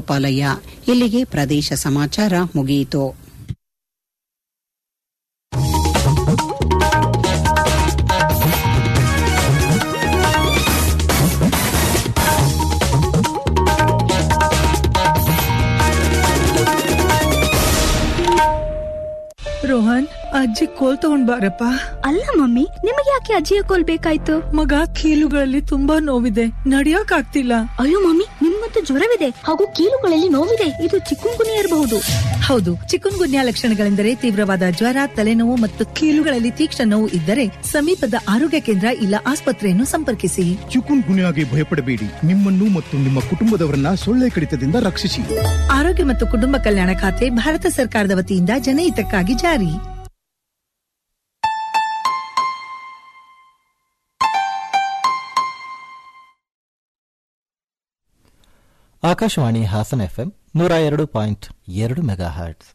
ಗೋಪಾಲಯ್ಯ ಇಲ್ಲಿಗೆ ಪ್ರದೇಶ ಸಮಾಚಾರ ಮುಗಿಯಿತು ರೋಹನ್ ಅಜ್ಜಿ ಕೋಲ್ ತಗೊಂಡ್ ಬಾರಪ್ಪ ಅಲ್ಲ ಮಮ್ಮಿ ನಿಮಗೆ ಯಾಕೆ ಅಜ್ಜಿಯ ಕೋಲ್ ಬೇಕಾಯ್ತು ಮಗ ಕೀಲುಗಳಲ್ಲಿ ತುಂಬಾ ನೋವಿದೆ ನಡಿಯಕ್ ಆಗ್ತಿಲ್ಲ ಅಯ್ಯೋ ಮಮ್ಮಿ ನಿಮ್ಗಂತೂ ಜ್ವರವಿದೆ ಹಾಗೂ ಕೀಲುಗಳಲ್ಲಿ ನೋವಿದೆ ಇದು ಚಿಕ್ಕುಂಗುನಿ ಇರಬಹುದು ಹೌದು ಚಿಕನ್ ಗುನ್ಯಾ ಲಕ್ಷಣಗಳೆಂದರೆ ತೀವ್ರವಾದ ಜ್ವರ ತಲೆನೋವು ಮತ್ತು ಕೀಲುಗಳಲ್ಲಿ ತೀಕ್ಷ್ಣ ನೋವು ಇದ್ದರೆ ಸಮೀಪದ ಆರೋಗ್ಯ ಕೇಂದ್ರ ಇಲ್ಲ ಆಸ್ಪತ್ರೆಯನ್ನು ಸಂಪರ್ಕಿಸಿ ಚಿಕುನ್ ಗುನ್ಯಾಗೆ ಭಯಪಡಬೇಡಿ ನಿಮ್ಮನ್ನು ಮತ್ತು ನಿಮ್ಮ ಕುಟುಂಬದವರನ್ನ ಸೊಳ್ಳೆ ಕಡಿತದಿಂದ ರಕ್ಷಿಸಿ ಆರೋಗ್ಯ ಮತ್ತು ಕುಟುಂಬ ಕಲ್ಯಾಣ ಖಾತೆ ಭಾರತ ಸರ್ಕಾರದ ವತಿಯಿಂದ ಜನಹಿತಕ್ಕಾಗಿ ಜಾರಿ ಆಕಾಶವಾಣಿ ಹಾಸನ ಎಫ್ಎಂ ನೂರ ಎರಡು ಪಾಯಿಂಟ್ ಎರಡು ಮೆಗಾ ಹರ್ಟ್ಸ್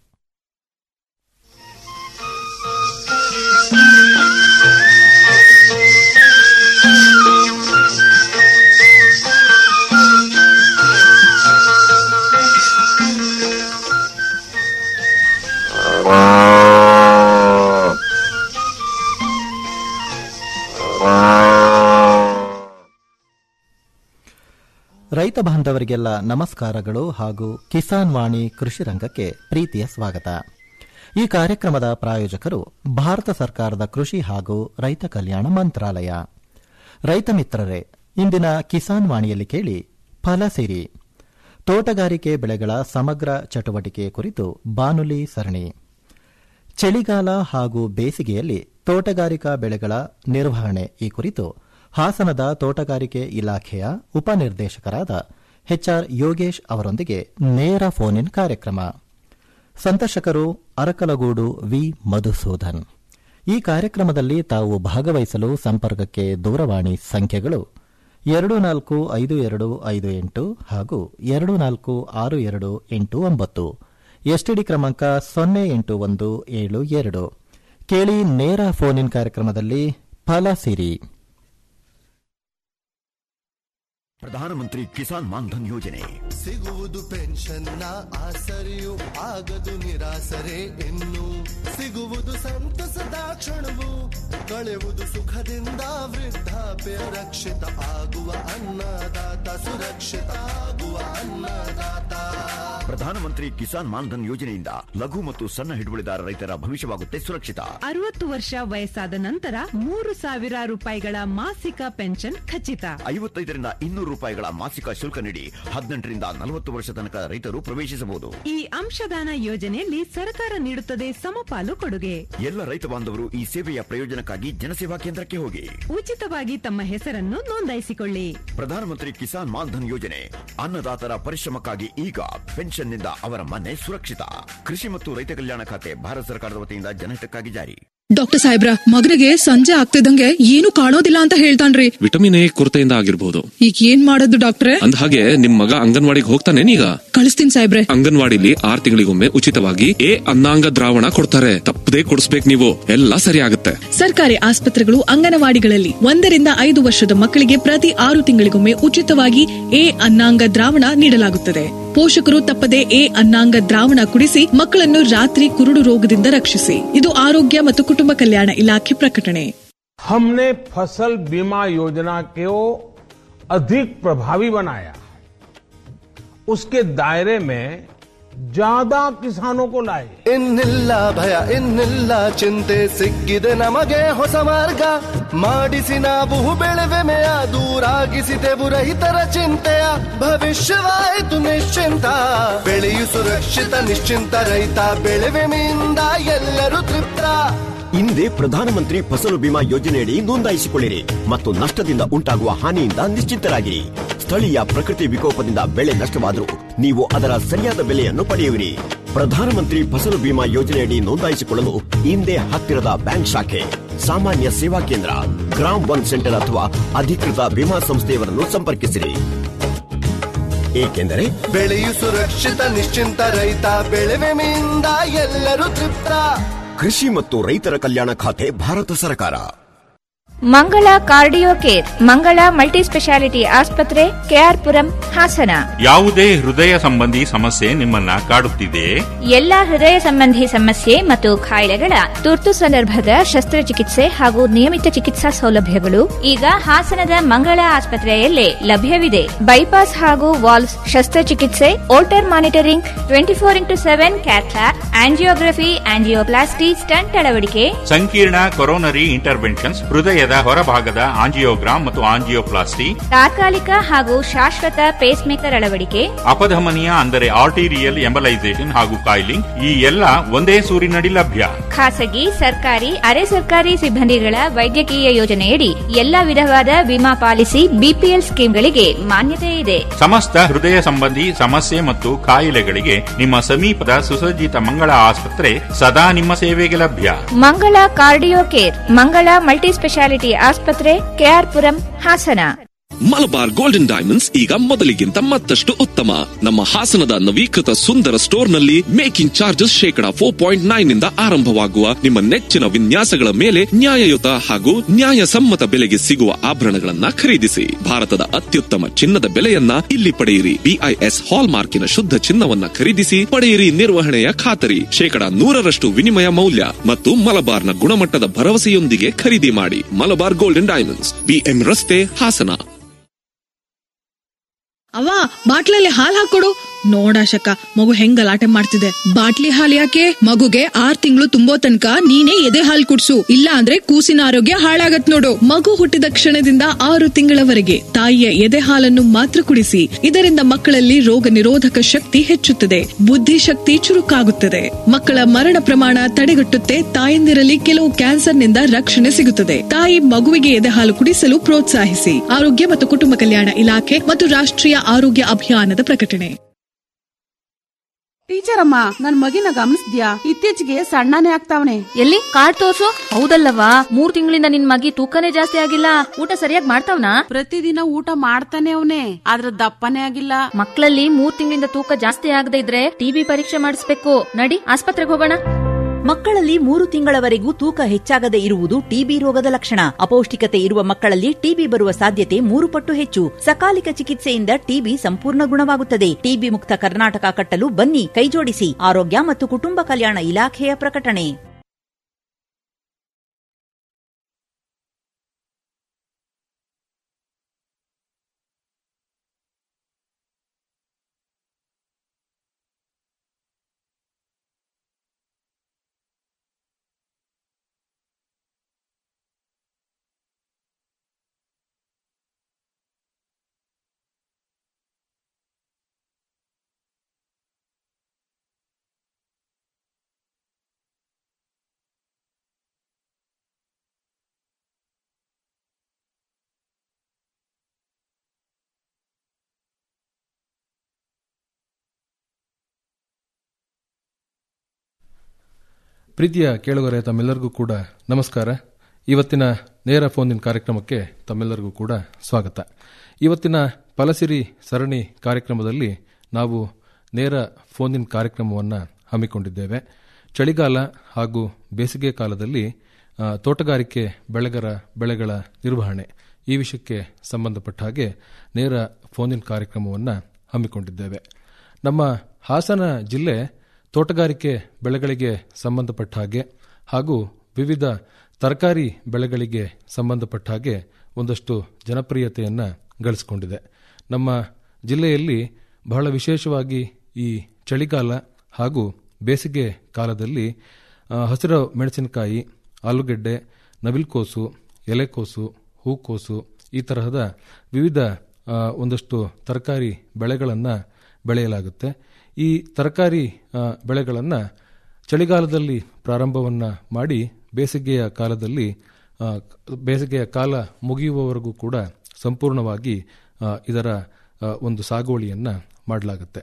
ರೈತ ಬಾಂಧವರಿಗೆಲ್ಲ ನಮಸ್ಕಾರಗಳು ಹಾಗೂ ಕಿಸಾನ್ ವಾಣಿ ಕೃಷಿ ರಂಗಕ್ಕೆ ಪ್ರೀತಿಯ ಸ್ವಾಗತ ಈ ಕಾರ್ಯಕ್ರಮದ ಪ್ರಾಯೋಜಕರು ಭಾರತ ಸರ್ಕಾರದ ಕೃಷಿ ಹಾಗೂ ರೈತ ಕಲ್ಯಾಣ ಮಂತ್ರಾಲಯ ರೈತ ಮಿತ್ರರೇ ಇಂದಿನ ಕಿಸಾನ್ ವಾಣಿಯಲ್ಲಿ ಕೇಳಿ ಫಲಸಿರಿ ತೋಟಗಾರಿಕೆ ಬೆಳೆಗಳ ಸಮಗ್ರ ಚಟುವಟಿಕೆ ಕುರಿತು ಬಾನುಲಿ ಸರಣಿ ಚಳಿಗಾಲ ಹಾಗೂ ಬೇಸಿಗೆಯಲ್ಲಿ ತೋಟಗಾರಿಕಾ ಬೆಳೆಗಳ ನಿರ್ವಹಣೆ ಈ ಕುರಿತು ಹಾಸನದ ತೋಟಗಾರಿಕೆ ಇಲಾಖೆಯ ಉಪನಿರ್ದೇಶಕರಾದ ಎಚ್ಆರ್ ಯೋಗೇಶ್ ಅವರೊಂದಿಗೆ ನೇರ ಫೋನ್ ಇನ್ ಕಾರ್ಯಕ್ರಮ ಸಂದರ್ಶಕರು ಅರಕಲಗೂಡು ವಿ ಮಧುಸೂದನ್ ಈ ಕಾರ್ಯಕ್ರಮದಲ್ಲಿ ತಾವು ಭಾಗವಹಿಸಲು ಸಂಪರ್ಕಕ್ಕೆ ದೂರವಾಣಿ ಸಂಖ್ಯೆಗಳು ಎರಡು ನಾಲ್ಕು ಐದು ಎರಡು ಐದು ಎಂಟು ಹಾಗೂ ಎರಡು ನಾಲ್ಕು ಆರು ಎರಡು ಎಂಟು ಒಂಬತ್ತು ಎಸ್ಟಿಡಿ ಕ್ರಮಾಂಕ ಸೊನ್ನೆ ಎಂಟು ಒಂದು ಏಳು ಎರಡು ಕೇಳಿ ನೇರ ಫೋನ್ ಇನ್ ಕಾರ್ಯಕ್ರಮದಲ್ಲಿ ಫಲ ಸಿರಿ ಪ್ರಧಾನಮಂತ್ರಿ ಕಿಸಾನ್ ಮಾನ್ಧನ್ ಯೋಜನೆ ಸಿಗುವುದು ಪೆನ್ಷನ್ನ ಆಸರೆಯು ಆಗದು ನಿರಾಸರೆ ಇನ್ನು ಸಿಗುವುದು ಸಂತಸದ ಕ್ಷಣವು ಕಳೆಯುವುದು ಸುಖದಿಂದ ವೃದ್ಧಾಪ್ಯ ರಕ್ಷಿತ ಆಗುವ ಅನ್ನದಾತ ಸುರಕ್ಷಿತ ಆಗುವ ಅನ್ನದಾತ ಪ್ರಧಾನಮಂತ್ರಿ ಕಿಸಾನ್ ಮಾನ್ಧನ್ ಯೋಜನೆಯಿಂದ ಲಘು ಮತ್ತು ಸಣ್ಣ ಹಿಡುವಳಿದಾರ ರೈತರ ಭವಿಷ್ಯವಾಗುತ್ತೆ ಸುರಕ್ಷಿತ ಅರವತ್ತು ವರ್ಷ ವಯಸ್ಸಾದ ನಂತರ ಮೂರು ಸಾವಿರ ರೂಪಾಯಿಗಳ ಮಾಸಿಕ ಪೆನ್ಷನ್ ಖಚಿತ ಐವತ್ತೈದರಿಂದ ಇನ್ನೂರು ರೂಪಾಯಿಗಳ ಮಾಸಿಕ ಶುಲ್ಕ ನೀಡಿ ಹದಿನೆಂಟರಿಂದ ನಲವತ್ತು ವರ್ಷ ತನಕ ರೈತರು ಪ್ರವೇಶಿಸಬಹುದು ಈ ಅಂಶದಾನ ಯೋಜನೆಯಲ್ಲಿ ಸರ್ಕಾರ ನೀಡುತ್ತದೆ ಸಮಪಾಲು ಕೊಡುಗೆ ಎಲ್ಲ ರೈತ ಬಾಂಧವರು ಈ ಸೇವೆಯ ಪ್ರಯೋಜನಕ್ಕಾಗಿ ಜನಸೇವಾ ಕೇಂದ್ರಕ್ಕೆ ಹೋಗಿ ಉಚಿತವಾಗಿ ತಮ್ಮ ಹೆಸರನ್ನು ನೋಂದಾಯಿಸಿಕೊಳ್ಳಿ ಪ್ರಧಾನಮಂತ್ರಿ ಕಿಸಾನ್ ಮಾನ್ಧನ್ ಯೋಜನೆ ಅನ್ನದಾತರ ಪರಿಶ್ರಮಕ್ಕಾಗಿ ಈಗ ಪೆನ್ಷನ್ನಿಂದ ಅವರ ಮನೆ ಸುರಕ್ಷಿತ ಕೃಷಿ ಮತ್ತು ರೈತ ಕಲ್ಯಾಣ ಖಾತೆ ಭಾರತ ಸರ್ಕಾರದ ವತಿಯಿಂದ ಜನಹಿತಕ್ಕಾಗಿ ಜಾರಿ ಡಾಕ್ಟರ್ ಸಾಹೇಬ್ರ ಮಗನಿಗೆ ಸಂಜೆ ಆಗ್ತಿದಂಗೆ ಏನು ಕಾಣೋದಿಲ್ಲ ಅಂತ ಹೇಳ್ತಾನ್ರಿ ವಿಟಮಿನ್ ಎ ಕೊರತೆಯಿಂದ ಆಗಿರ್ಬೋದು ಈಗ ಏನ್ ಮಾಡೋದು ಡಾಕ್ಟ್ರೆ ಅಂದ ಹಾಗೆ ನಿಮ್ ಮಗ ಅಂಗನವಾಡಿಗೆ ಹೋಗ್ತಾನೇನೀಗ ಕಳಿಸ್ತೀನಿ ಸಾಹೇಬ್ರೆ ಅಂಗನವಾಡಿಲಿ ಆರ್ ತಿಂಗಳಿಗೊಮ್ಮೆ ಉಚಿತವಾಗಿ ಎ ಅನ್ನಾಂಗ ದ್ರಾವಣ ಕೊಡ್ತಾರೆ ತಪ್ಪದೇ ಕೊಡಿಸ್ಬೇಕು ನೀವು ಎಲ್ಲ ಸರಿ ಆಗುತ್ತೆ ಸರ್ಕಾರಿ ಆಸ್ಪತ್ರೆಗಳು ಅಂಗನವಾಡಿಗಳಲ್ಲಿ ಒಂದರಿಂದ ಐದು ವರ್ಷದ ಮಕ್ಕಳಿಗೆ ಪ್ರತಿ ಆರು ತಿಂಗಳಿಗೊಮ್ಮೆ ಉಚಿತವಾಗಿ ಎ ಅನ್ನಾಂಗ ದ್ರಾವಣ ನೀಡಲಾಗುತ್ತದೆ ಪೋಷಕರು ತಪ್ಪದೆ ಎ ಅನ್ನಾಂಗ ದ್ರಾವಣ ಕುಡಿಸಿ ಮಕ್ಕಳನ್ನು ರಾತ್ರಿ ಕುರುಡು ರೋಗದಿಂದ ರಕ್ಷಿಸಿ ಇದು ಆರೋಗ್ಯ ಮತ್ತು ಕುಟುಂಬ ಕಲ್ಯಾಣ ಇಲಾಖೆ ಪ್ರಕಟಣೆ हमने फसल बीमा योजना को अधिक प्रभावी बनाया उसके दायरे में ज्यादा किसानों को लाए ಇನ್ನಿಲ್ಲ ಭಯ ಇನ್ನಿಲ್ಲ ಚಿಂತೆ ಸಿಕ್ಕಿದೆ ನಮಗೆ ಹೊಸ ಮಾರ್ಗ ಮಾಡಿಸಿ ನಾವು ಬೆಳೆವೆಮೆಯ ದೂರಾಗಿಸಿದೆವು ರೈತರ ಚಿಂತೆಯ ಭವಿಷ್ಯವಾಯಿತು ನಿಶ್ಚಿಂತ ಬೆಳೆಯು ಸುರಕ್ಷಿತ ನಿಶ್ಚಿಂತ ರೈತ ಬೆಳೆವೆಮೆಯಿಂದ ಎಲ್ಲರೂ ತೃಪ್ತ ಹಿಂದೆ ಪ್ರಧಾನಮಂತ್ರಿ ಫಸಲು ಬಿಮಾ ಯೋಜನೆಯಡಿ ನೋಂದಾಯಿಸಿಕೊಳ್ಳಿರಿ ಮತ್ತು ನಷ್ಟದಿಂದ ಉಂಟಾಗುವ ಹಾನಿಯಿಂದ ನಿಶ್ಚಿಂತರಾಗಿರಿ ಸ್ಥಳೀಯ ಪ್ರಕೃತಿ ವಿಕೋಪದಿಂದ ಬೆಳೆ ನಷ್ಟವಾದರೂ ನೀವು ಅದರ ಸರಿಯಾದ ಬೆಲೆಯನ್ನು ಪಡೆಯುವಿರಿ ಪ್ರಧಾನಮಂತ್ರಿ ಫಸಲು ಬಿಮಾ ಯೋಜನೆಯಡಿ ನೋಂದಾಯಿಸಿಕೊಳ್ಳಲು ಹಿಂದೆ ಹತ್ತಿರದ ಬ್ಯಾಂಕ್ ಶಾಖೆ ಸಾಮಾನ್ಯ ಸೇವಾ ಕೇಂದ್ರ ಗ್ರಾಮ್ ಒನ್ ಸೆಂಟರ್ ಅಥವಾ ಅಧಿಕೃತ ವಿಮಾ ಸಂಸ್ಥೆಯವರನ್ನು ಸಂಪರ್ಕಿಸಿರಿ ಏಕೆಂದರೆ ಬೆಳೆಯು ಸುರಕ್ಷಿತ ನಿಶ್ಚಿಂತ ರೈತ ಬೆಳೆವೆಮೆಯಿಂದ ಎಲ್ಲರೂ ತೃಪ್ತ ಕೃಷಿ ಮತ್ತು ರೈತರ ಕಲ್ಯಾಣ ಖಾತೆ ಭಾರತ ಸರ್ಕಾರ Mangala cardio care Mangala multi speciality ಆಸ್ಪತ್ರೆ ಕೆಆರ್ಪುರಂ ಹಾಸನ ಯಾವುದೇ ಹೃದಯ ಸಂಬಂಧಿ ಸಮಸ್ಯೆ ನಿಮ್ಮನ್ನ ಕಾಡುತ್ತಿದೆಯೇ ಎಲ್ಲಾ ಹೃದಯ ಸಂಬಂಧಿ ಸಮಸ್ಯೆ ಮತ್ತು ಕಾಯಿಲೆಗಳ ತುರ್ತು ಸಂದರ್ಭದ ಶಸ್ತ್ರಚಿಕಿತ್ಸೆ ಹಾಗೂ ನಿಯಮಿತ ಚಿಕಿತ್ಸಾ ಸೌಲಭ್ಯಗಳು ಈಗ ಹಾಸನದ ಮಂಗಳ ಆಸ್ಪತ್ರೆಯಲ್ಲೇ ಲಭ್ಯವಿದೆ ಬೈಪಾಸ್ ಹಾಗೂ ವಾಲ್ವ್ಸ್ ಶಸ್ತ್ರಚಿಕಿತ್ಸೆ holter monitoring twenty four into seven cath lab angiography angioplasty stent ಅಳವಡಿಕೆ ಸಂಕೀರ್ಣ ಕೊರೋನರಿ ಇಂಟರ್ವೆನ್ಷನ್ಸ್ ಹೃದಯದ ಹೊರಭಾಗದ ಆಂಜಿಯೋಗ್ರಾಮ್ ಮತ್ತು ಆಂಜಿಯೋಪ್ಲಾಸ್ಟಿ ತಾತ್ಕಾಲಿಕ ಹಾಗೂ ಶಾಶ್ವತ ಪೇಸ್ ಮೇಕರ್ ಅಳವಡಿಕೆ ಅಪಧಮನಿಯ ಅಂದರೆ ಆರ್ಟಿರಿಯಲ್ ಎಂಬಲೈಸೇಷನ್ ಹಾಗೂ ಕಾಯಿಲಿಂಗ್ ಈ ಎಲ್ಲ ಒಂದೇ ಸೂರಿನಡಿ ಲಭ್ಯ ಖಾಸಗಿ ಸರ್ಕಾರಿ ಅರೆ ಸರ್ಕಾರಿ ಸಿಬ್ಬಂದಿಗಳ ವೈದ್ಯಕೀಯ ಯೋಜನೆಯಡಿ ಎಲ್ಲಾ ವಿಧವಾದ ವಿಮಾ ಪಾಲಿಸಿ ಬಿಪಿಎಲ್ ಸ್ಕೀಮ್ಗಳಿಗೆ ಮಾನ್ಯತೆ ಇದೆ ಸಮಸ್ತ ಹೃದಯ ಸಂಬಂಧಿ ಸಮಸ್ಯೆ ಮತ್ತು ಕಾಯಿಲೆಗಳಿಗೆ ನಿಮ್ಮ ಸಮೀಪದ ಸುಸಜ್ಜಿತ ಮಂಗಳ ಆಸ್ಪತ್ರೆ ಸದಾ ನಿಮ್ಮ ಸೇವೆಗೆ ಲಭ್ಯ Mangala cardio care Mangala multi speciality ಆಸ್ಪತ್ರೆ ಕೆಆರ್ಪುರಂ ಹಾಸನ ಮಲಬಾರ್ ಗೋಲ್ಡನ್ ಡೈಮಂಡ್ಸ್ ಈಗ ಮೊದಲಿಗಿಂತ ಮತ್ತಷ್ಟು ಉತ್ತಮ ನಮ್ಮ ಹಾಸನದ ನವೀಕೃತ ಸುಂದರ ಸ್ಟೋರ್ನಲ್ಲಿ ಮೇಕಿಂಗ್ ಚಾರ್ಜಸ್ ಶೇಕಡ ಫೋರ್ ಪಾಯಿಂಟ್ ನೈನ್ ನಿಂದ ಆರಂಭವಾಗುವ ನಿಮ್ಮ ನೆಚ್ಚಿನ ವಿನ್ಯಾಸಗಳ ಮೇಲೆ ನ್ಯಾಯಯುತ ಹಾಗೂ ನ್ಯಾಯಸಮ್ಮತ ಬೆಲೆಗೆ ಸಿಗುವ ಆಭರಣಗಳನ್ನ ಖರೀದಿಸಿ ಭಾರತದ ಅತ್ಯುತ್ತಮ ಚಿನ್ನದ ಬೆಲೆಯನ್ನ ಇಲ್ಲಿ ಪಡೆಯಿರಿ ಬಿಐಎಸ್ ಹಾಲ್ ಮಾರ್ಕಿನ ಶುದ್ಧ ಚಿನ್ನವನ್ನ ಖರೀದಿಸಿ ಪಡೆಯಿರಿ ನಿರ್ವಹಣೆಯ ಖಾತರಿ ಶೇಕಡ ನೂರರಷ್ಟು ವಿನಿಮಯ ಮೌಲ್ಯ ಮತ್ತು ಮಲಬಾರ್ನ ಗುಣಮಟ್ಟದ ಭರವಸೆಯೊಂದಿಗೆ ಖರೀದಿ ಮಾಡಿ ಮಲಬಾರ್ ಗೋಲ್ಡನ್ ಡೈಮಂಡ್ಸ್ ಬಿಎಂ ರಸ್ತೆ ಹಾಸನ ಅವ್ವ ಬಾಟ್ಲಲ್ಲಿ ಹಾಲ್ ಹಾಕೊಡು ನೋಡಾಶಕ ಮಗು ಹೆಂಗ್ ಗಲಾಟೆ ಮಾಡ್ತಿದೆ ಬಾಟ್ಲಿ ಹಾಲ್ ಯಾಕೆ ಮಗುಗೆ ಆರ್ ತಿಂಗಳು ತುಂಬೋ ತನಕ ನೀನೇ ಎದೆ ಹಾಲ್ ಕುಡ್ಸು ಇಲ್ಲ ಅಂದ್ರೆ ಕೂಸಿನ ಆರೋಗ್ಯ ಹಾಳಾಗತ್ ನೋಡು ಮಗು ಹುಟ್ಟಿದ ಕ್ಷಣದಿಂದ ಆರು ತಿಂಗಳವರೆಗೆ ತಾಯಿಯ ಎದೆ ಹಾಲನ್ನು ಮಾತ್ರ ಕುಡಿಸಿ ಇದರಿಂದ ಮಕ್ಕಳಲ್ಲಿ ರೋಗ ನಿರೋಧಕ ಶಕ್ತಿ ಹೆಚ್ಚುತ್ತದೆ ಬುದ್ಧಿಶಕ್ತಿ ಚುರುಕಾಗುತ್ತದೆ ಮಕ್ಕಳ ಮರಣ ಪ್ರಮಾಣ ತಡೆಗಟ್ಟುತ್ತೆ ತಾಯಂದಿರಲ್ಲಿ ಕೆಲವು ಕ್ಯಾನ್ಸರ್ನಿಂದ ರಕ್ಷಣೆ ಸಿಗುತ್ತದೆ ತಾಯಿ ಮಗುವಿಗೆ ಎದೆ ಹಾಲು ಕುಡಿಸಲು ಪ್ರೋತ್ಸಾಹಿಸಿ ಆರೋಗ್ಯ ಮತ್ತು ಕುಟುಂಬ ಕಲ್ಯಾಣ ಇಲಾಖೆ ಮತ್ತು ರಾಷ್ಟ್ರೀಯ ಆರೋಗ್ಯ ಅಭಿಯಾನದ ಪ್ರಕಟಣೆ ಟೀಚರ್ ಅಮ್ಮ ನನ್ ಮಗಿನ ಗಮನಿಸ್ದ್ಯಾ ಇತ್ತೀಚೆಗೆ ಸಣ್ಣನೇ ಆಗ್ತಾವನೆ ಎಲ್ಲಿ ಕಾರ್ಡ್ ತೋರ್ಸು ಹೌದಲ್ಲವಾ ಮೂರ್ ತಿಂಗಳಿಂದ ನಿನ್ ಮಗಿ ತೂಕನೇ ಜಾಸ್ತಿ ಆಗಿಲ್ಲ ಊಟ ಸರಿಯಾಗಿ ಮಾಡ್ತಾವ್ನಾ ಪ್ರತಿದಿನ ಊಟ ಮಾಡ್ತಾನೆ ಅವನೇ ಆದ್ರ ದಪ್ಪನೇ ಆಗಿಲ್ಲ ಮಕ್ಕಳಲ್ಲಿ ಮೂರ್ ತಿಂಗಳಿಂದ ತೂಕ ಜಾಸ್ತಿ ಆಗದೆ ಇದ್ರೆ ಟಿಬಿ ಪರೀಕ್ಷೆ ಮಾಡಿಸ್ಬೇಕು ನಡಿ ಆಸ್ಪತ್ರೆಗೆ ಹೋಗೋಣ ಮಕ್ಕಳಲ್ಲಿ ಮೂರು ತಿಂಗಳವರೆಗೂ ತೂಕ ಹೆಚ್ಚಾಗದೆ ಇರುವುದು ಟಿಬಿ ರೋಗದ ಲಕ್ಷಣ ಅಪೌಷ್ಟಿಕತೆ ಇರುವ ಮಕ್ಕಳಲ್ಲಿ ಟಿಬಿ ಬರುವ ಸಾಧ್ಯತೆ ಮೂರು ಪಟ್ಟು ಹೆಚ್ಚು ಸಕಾಲಿಕ ಚಿಕಿತ್ಸೆಯಿಂದ ಟಿಬಿ ಸಂಪೂರ್ಣ ಗುಣವಾಗುತ್ತದೆ ಟಿಬಿ ಮುಕ್ತ ಕರ್ನಾಟಕ ಕಟ್ಟಲು ಬನ್ನಿ ಕೈಜೋಡಿಸಿ ಆರೋಗ್ಯ ಮತ್ತು ಕುಟುಂಬ ಕಲ್ಯಾಣ ಇಲಾಖೆಯ ಪ್ರಕಟಣೆ ಪ್ರೀತಿಯ ಕೇಳುಗರೆ ತಮ್ಮೆಲ್ಲರಿಗೂ ಕೂಡ ನಮಸ್ಕಾರ ಇವತ್ತಿನ ನೇರ ಫೋನಿನ ಕಾರ್ಯಕ್ರಮಕ್ಕೆ ತಮ್ಮೆಲ್ಲರಿಗೂ ಕೂಡ ಸ್ವಾಗತ ಇವತ್ತಿನ ಫಲಸಿರಿ ಸರಣಿ ಕಾರ್ಯಕ್ರಮದಲ್ಲಿ ನಾವು ನೇರ ಫೋನಿನ ಕಾರ್ಯಕ್ರಮವನ್ನು ಹಮ್ಮಿಕೊಂಡಿದ್ದೇವೆ ಚಳಿಗಾಲ ಹಾಗೂ ಬೇಸಿಗೆ ಕಾಲದಲ್ಲಿ ಆ, ತೋಟಗಾರಿಕೆ ಬೆಳೆಗರ ಬೆಳೆಗಳ ನಿರ್ವಹಣೆ ಈ ವಿಷಯಕ್ಕೆ ಸಂಬಂಧಪಟ್ಟ ಹಾಗೆ ನೇರ ಫೋನಿನ ಕಾರ್ಯಕ್ರಮವನ್ನು ಹಮ್ಮಿಕೊಂಡಿದ್ದೇವೆ ನಮ್ಮ ಹಾಸನ ಜಿಲ್ಲೆ ತೋಟಗಾರಿಕೆ ಬೆಳೆಗಳಿಗೆ ಸಂಬಂಧಪಟ್ಟ ಹಾಗೆ ಹಾಗೂ ವಿವಿಧ ತರಕಾರಿ ಬೆಳೆಗಳಿಗೆ ಸಂಬಂಧಪಟ್ಟ ಹಾಗೆ ಒಂದಷ್ಟು ಜನಪ್ರಿಯತೆಯನ್ನು ಗಳಿಸಿಕೊಂಡಿದೆ ನಮ್ಮ ಜಿಲ್ಲೆಯಲ್ಲಿ ಬಹಳ ವಿಶೇಷವಾಗಿ ಈ ಚಳಿಗಾಲ ಹಾಗೂ ಬೇಸಿಗೆ ಕಾಲದಲ್ಲಿ ಆ, ಹಸಿರು ಮೆಣಸಿನಕಾಯಿ ಆಲೂಗೆಡ್ಡೆ ನವಿಲ್ಕೋಸು ಎಲೆಕೋಸು ಹೂಕೋಸು ಈ ತರಹದ ವಿವಿಧ ಆ, ಒಂದಷ್ಟು ತರಕಾರಿ ಬೆಳೆಗಳನ್ನು ಬೆಳೆಯಲಾಗುತ್ತೆ ಈ ತರಕಾರಿ ಬೆಳೆಗಳನ್ನು ಚಳಿಗಾಲದಲ್ಲಿ ಪ್ರಾರಂಭವನ್ನು ಮಾಡಿ ಬೇಸಿಗೆಯ ಕಾಲದಲ್ಲಿ ಆ, ಬೇಸಿಗೆಯ ಕಾಲ ಮುಗಿಯುವವರೆಗೂ ಕೂಡ ಸಂಪೂರ್ಣವಾಗಿ ಆ, ಇದರ ಆ, ಒಂದು ಸಾಗುವಳಿಯನ್ನು ಮಾಡಲಾಗುತ್ತೆ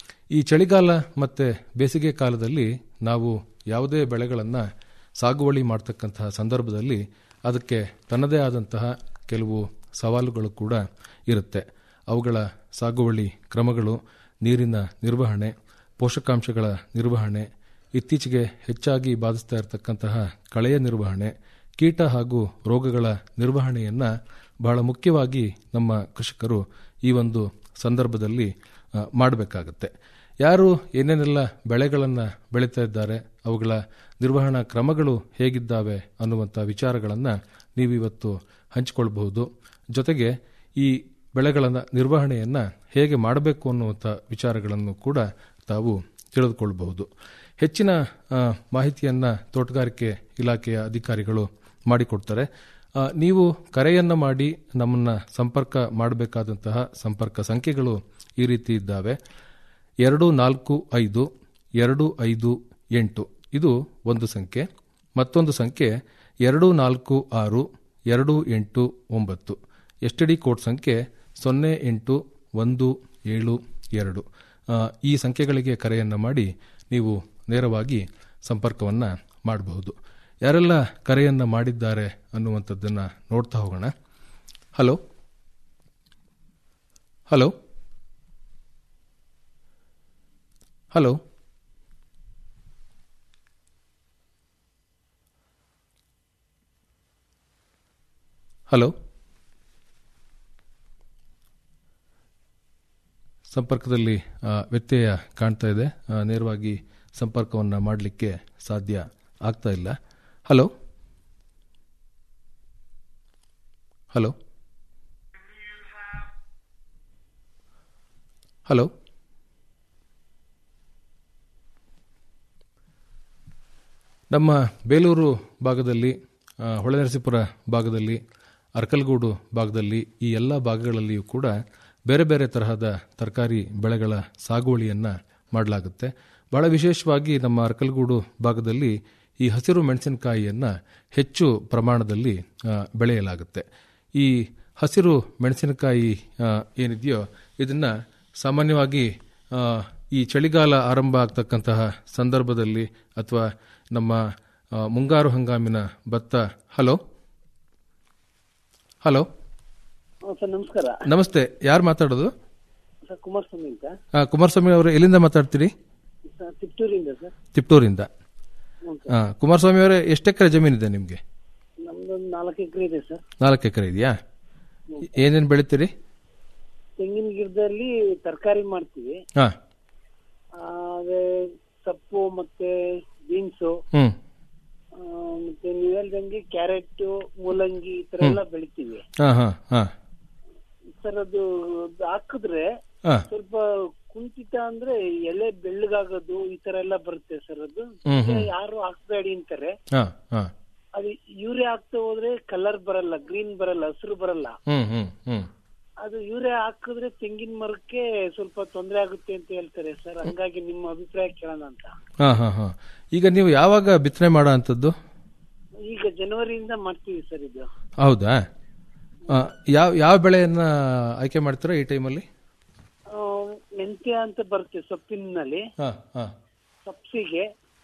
ಈ ಚಳಿಗಾಲ ಮತ್ತು ಬೇಸಿಗೆ ಕಾಲದಲ್ಲಿ ನಾವು ಯಾವುದೇ ಬೆಳೆಗಳನ್ನು ಸಾಗುವಳಿ ಮಾಡ್ತಕ್ಕಂತಹ ಸಂದರ್ಭದಲ್ಲಿ ಅದಕ್ಕೆ ತನ್ನದೇ ಆದಂತಹ ಕೆಲವು ಸವಾಲುಗಳು ಕೂಡ ಇರುತ್ತೆ ಅವುಗಳ ಸಾಗುವಳಿ ಕ್ರಮಗಳು ನೀರಿನ ನಿರ್ವಹಣೆ ಪೋಷಕಾಂಶಗಳ ನಿರ್ವಹಣೆ ಇತ್ತೀಚೆಗೆ ಹೆಚ್ಚಾಗಿ ಬಾಧಿಸ್ತಾ ಇರತಕ್ಕಂತಹ ಕಳೆಯ ನಿರ್ವಹಣೆ ಕೀಟ ಹಾಗೂ ರೋಗಗಳ ನಿರ್ವಹಣೆಯನ್ನ ಬಹಳ ಮುಖ್ಯವಾಗಿ ನಮ್ಮ ಕೃಷಿಕರು ಈ ಒಂದು ಸಂದರ್ಭದಲ್ಲಿ ಮಾಡಬೇಕಾಗತ್ತೆ ಯಾರು ಏನೇನೆಲ್ಲ ಬೆಳೆಗಳನ್ನು ಬೆಳೀತಾ ಇದ್ದಾರೆ ಅವುಗಳ ನಿರ್ವಹಣಾ ಕ್ರಮಗಳು ಹೇಗಿದ್ದಾವೆ ಅನ್ನುವಂಥ ವಿಚಾರಗಳನ್ನು ನೀವಿವತ್ತು ಹಂಚಿಕೊಳ್ಬಹುದು ಜೊತೆಗೆ ಈ ಬೆಳೆಗಳ ನಿರ್ವಹಣೆಯನ್ನು ಹೇಗೆ ಮಾಡಬೇಕು ಅನ್ನುವಂಥ ವಿಚಾರಗಳನ್ನು ಕೂಡ ತಾವು ತಿಳಿದುಕೊಳ್ಳಬಹುದು ಹೆಚ್ಚಿನ ಆ, ಮಾಹಿತಿಯನ್ನ ತೋಟಗಾರಿಕೆ ಇಲಾಖೆಯ ಅಧಿಕಾರಿಗಳು ಮಾಡಿಕೊಡ್ತಾರೆ ಆ, ನೀವು ಕರೆಯನ್ನ ಮಾಡಿ ನಮ್ಮನ್ನ ಸಂಪರ್ಕ ಮಾಡಬೇಕಾದಂತಹ ಸಂಪರ್ಕ ಸಂಖ್ಯೆಗಳು ಈ ರೀತಿ ಇದ್ದಾವೆ ಎರಡು ನಾಲ್ಕು ಐದು ಎರಡು ಐದು ಎಂಟು ಇದು ಒಂದು ಸಂಖ್ಯೆ ಮತ್ತೊಂದು ಸಂಖ್ಯೆ ಎರಡು ನಾಲ್ಕು ಆರು ಎರಡು ಎಂಟು ಒಂಬತ್ತು ಎಸ್ ಡಿ ಕೋಡ್ ಸಂಖ್ಯೆ ಸೊನ್ನೆ ಎಂಟು ಒಂದು ಏಳು ಎರಡು ಆ, ಈ ಸಂಖ್ಯೆಗಳಿಗೆ ಕರೆಯನ್ನು ಮಾಡಿ ನೀವು ನೇರವಾಗಿ ಸಂಪರ್ಕವನ್ನು ಮಾಡಬಹುದು ಯಾರೆಲ್ಲ ಕರೆಯನ್ನು ಮಾಡಿದ್ದಾರೆ ಅನ್ನುವಂಥದ್ದನ್ನು ನೋಡ್ತಾ ಹೋಗೋಣ ಹಲೋ ಹಲೋ ಹಲೋ ಹಲೋ ಸಂಪರ್ಕದಲ್ಲಿ ಆ, ವ್ಯತ್ಯಯ ಕಾಣ್ತಾ ಇದೆ ಆ, ನೇರವಾಗಿ ಸಂಪರ್ಕವನ್ನು ಮಾಡಲಿಕ್ಕೆ ಸಾಧ್ಯ ಆಗ್ತಾ ಇಲ್ಲ ಹಲೋ ಹಲೋ ಹಲೋ ನಮ್ಮ ಬೇಲೂರು ಭಾಗದಲ್ಲಿ ಆ, ಹೊಳೆನರಸೀಪುರ ಭಾಗದಲ್ಲಿ ಅರ್ಕಲ್ಗೂಡು ಭಾಗದಲ್ಲಿ ಈ ಎಲ್ಲ ಭಾಗಗಳಲ್ಲಿಯೂ ಕೂಡ ಬೇರೆ ಬೇರೆ ತರಹದ ತರಕಾರಿ ಬೆಳೆಗಳ ಸಾಗುವಳಿಯನ್ನು ಮಾಡಲಾಗುತ್ತೆ ಬಹಳ ವಿಶೇಷವಾಗಿ ನಮ್ಮ ಅರ್ಕಲ್ಗೂಡು ಭಾಗದಲ್ಲಿ ಈ ಹಸಿರು ಮೆಣಸಿನಕಾಯಿಯನ್ನು ಹೆಚ್ಚು ಪ್ರಮಾಣದಲ್ಲಿ ಆ, ಬೆಳೆಯಲಾಗುತ್ತೆ ಈ ಹಸಿರು ಮೆಣಸಿನಕಾಯಿ ಆ, ಏನಿದೆಯೋ ಇದನ್ನು ಸಾಮಾನ್ಯವಾಗಿ ಆ, ಈ ಚಳಿಗಾಲ ಆರಂಭ ಆಗ್ತಕ್ಕಂತಹ ಸಂದರ್ಭದಲ್ಲಿ ಅಥವಾ ನಮ್ಮ ಆ, ಮುಂಗಾರು ಹಂಗಾಮಿನ ಭತ್ತ ಹಲೋ ಹಲೋ ಸರ್ ನಮಸ್ಕಾರ ನಮಸ್ತೆ ಯಾರು ಮಾತಾಡೋದು ಸರ್ ಕುಮಾರಸ್ವಾಮಿ ಅಂತ ಆ, ಕುಮಾರಸ್ವಾಮಿ ಅವರು ಎಲ್ಲಿಂದ ಮಾತಾಡ್ತೀರಿ ಸರ್ ತಿಪ್ಟೂರಿಂದ ಸರ್ ತಿಪ್ಟೂರಿಂದ ಹ್ಞೂ ಆ, ಕುಮಾರಸ್ವಾಮಿ ಅವರೇ ಎಷ್ಟು ಎಕರೆ ಜಮೀನಿದೆ ನಿಮಗೆ ನಮ್ದೊಂದು ನಾಲ್ಕು ಎಕರೆ ಇದೆ ಸರ್ ನಾಲ್ಕು ಎಕರೆ ಇದೆಯಾ ಏನೇನು ಬೆಳಿತೀರಿ ತೆಂಗಿನ ಗಿಡದಲ್ಲಿ ತರಕಾರಿ ಮಾಡ್ತೀವಿ ಹಾ ಆ, ಅದೇ ಸೊಪ್ಪು ಮತ್ತೆ ಬೀನ್ಸು ಹ್ಮ್ ಮತ್ತೆ ನೀವು ಹೇಳ್ದಂಗೆ ಕ್ಯಾರೆಟ್ ಮೂಲಂಗಿ ಈ ತರ ಎಲ್ಲ ಬೆಳಿತೀವಿ ಹಾ ಹಾ ಹಾ ಸರ್ ಅದು ಅದು ಹಾಕಿದ್ರೆ ಹಾ. ಸ್ವಲ್ಪ ಕುಂಠಿತ ಅಂದ್ರೆ ಎಲೆ ಬೆಳ್ಳಗಾಗೋದು ಈ ತರ ಎಲ್ಲ ಬರುತ್ತೆ ಸರ್ ಅದು ಹ್ಮ್, ಹ್ಮ್. ಯಾರು ಹಾಕ್ಬೇಡಿ ಅಂತಾರೆ ಹಾ ಹಾ ಅದು ಯೂರಿಯಾ ಹಾಕ್ತಾ ಹೋದ್ರೆ ಕಲರ್ ಬರಲ್ಲ ಗ್ರೀನ್ ಬರಲ್ಲ ಹಸಿರು ಬರಲ್ಲ ಹ್ಮ್ ಹ್ಮ್ ಹ್ಮ್ ಅದು ಯೂರಿಯಾ ಹಾಕಿದ್ರೆ ತೆಂಗಿನ ಮರಕ್ಕೆ ಸ್ವಲ್ಪ ತೊಂದರೆ ಆಗುತ್ತೆ ಅಂತ ಹೇಳ್ತಾರೆ ಸರ್ ಹಂಗಾಗಿ ನಿಮ್ಮ ಅಭಿಪ್ರಾಯ ಕೇಳೋಣ ಅಂತ ಹಾ ಹಾ ಹಾ ಈಗ ನೀವು ಯಾವಾಗ ಬಿತ್ತನೆ ಮಾಡೋ ಅಂಥದ್ದು ಈಗ ಜನವರಿಯಿಂದ ಮಾಡ್ತೀವಿ ಸರ್ ಇದು ಹೌದಾ ಆ, ಯಾವ ಯಾವ ಬೆಳೆಯನ್ನ ಆಯ್ಕೆ ಮಾಡ್ತೀರಾ ಈ ಟೈಮಲ್ಲಿ ಆ, ಮೆಂತ್ಯ ಅಂತ ಬರುತ್ತೆ ಸೊಪ್ಪಿನಲ್ಲಿ ಹಾ ಹಾ ಸಬ್ಸಿಗೆ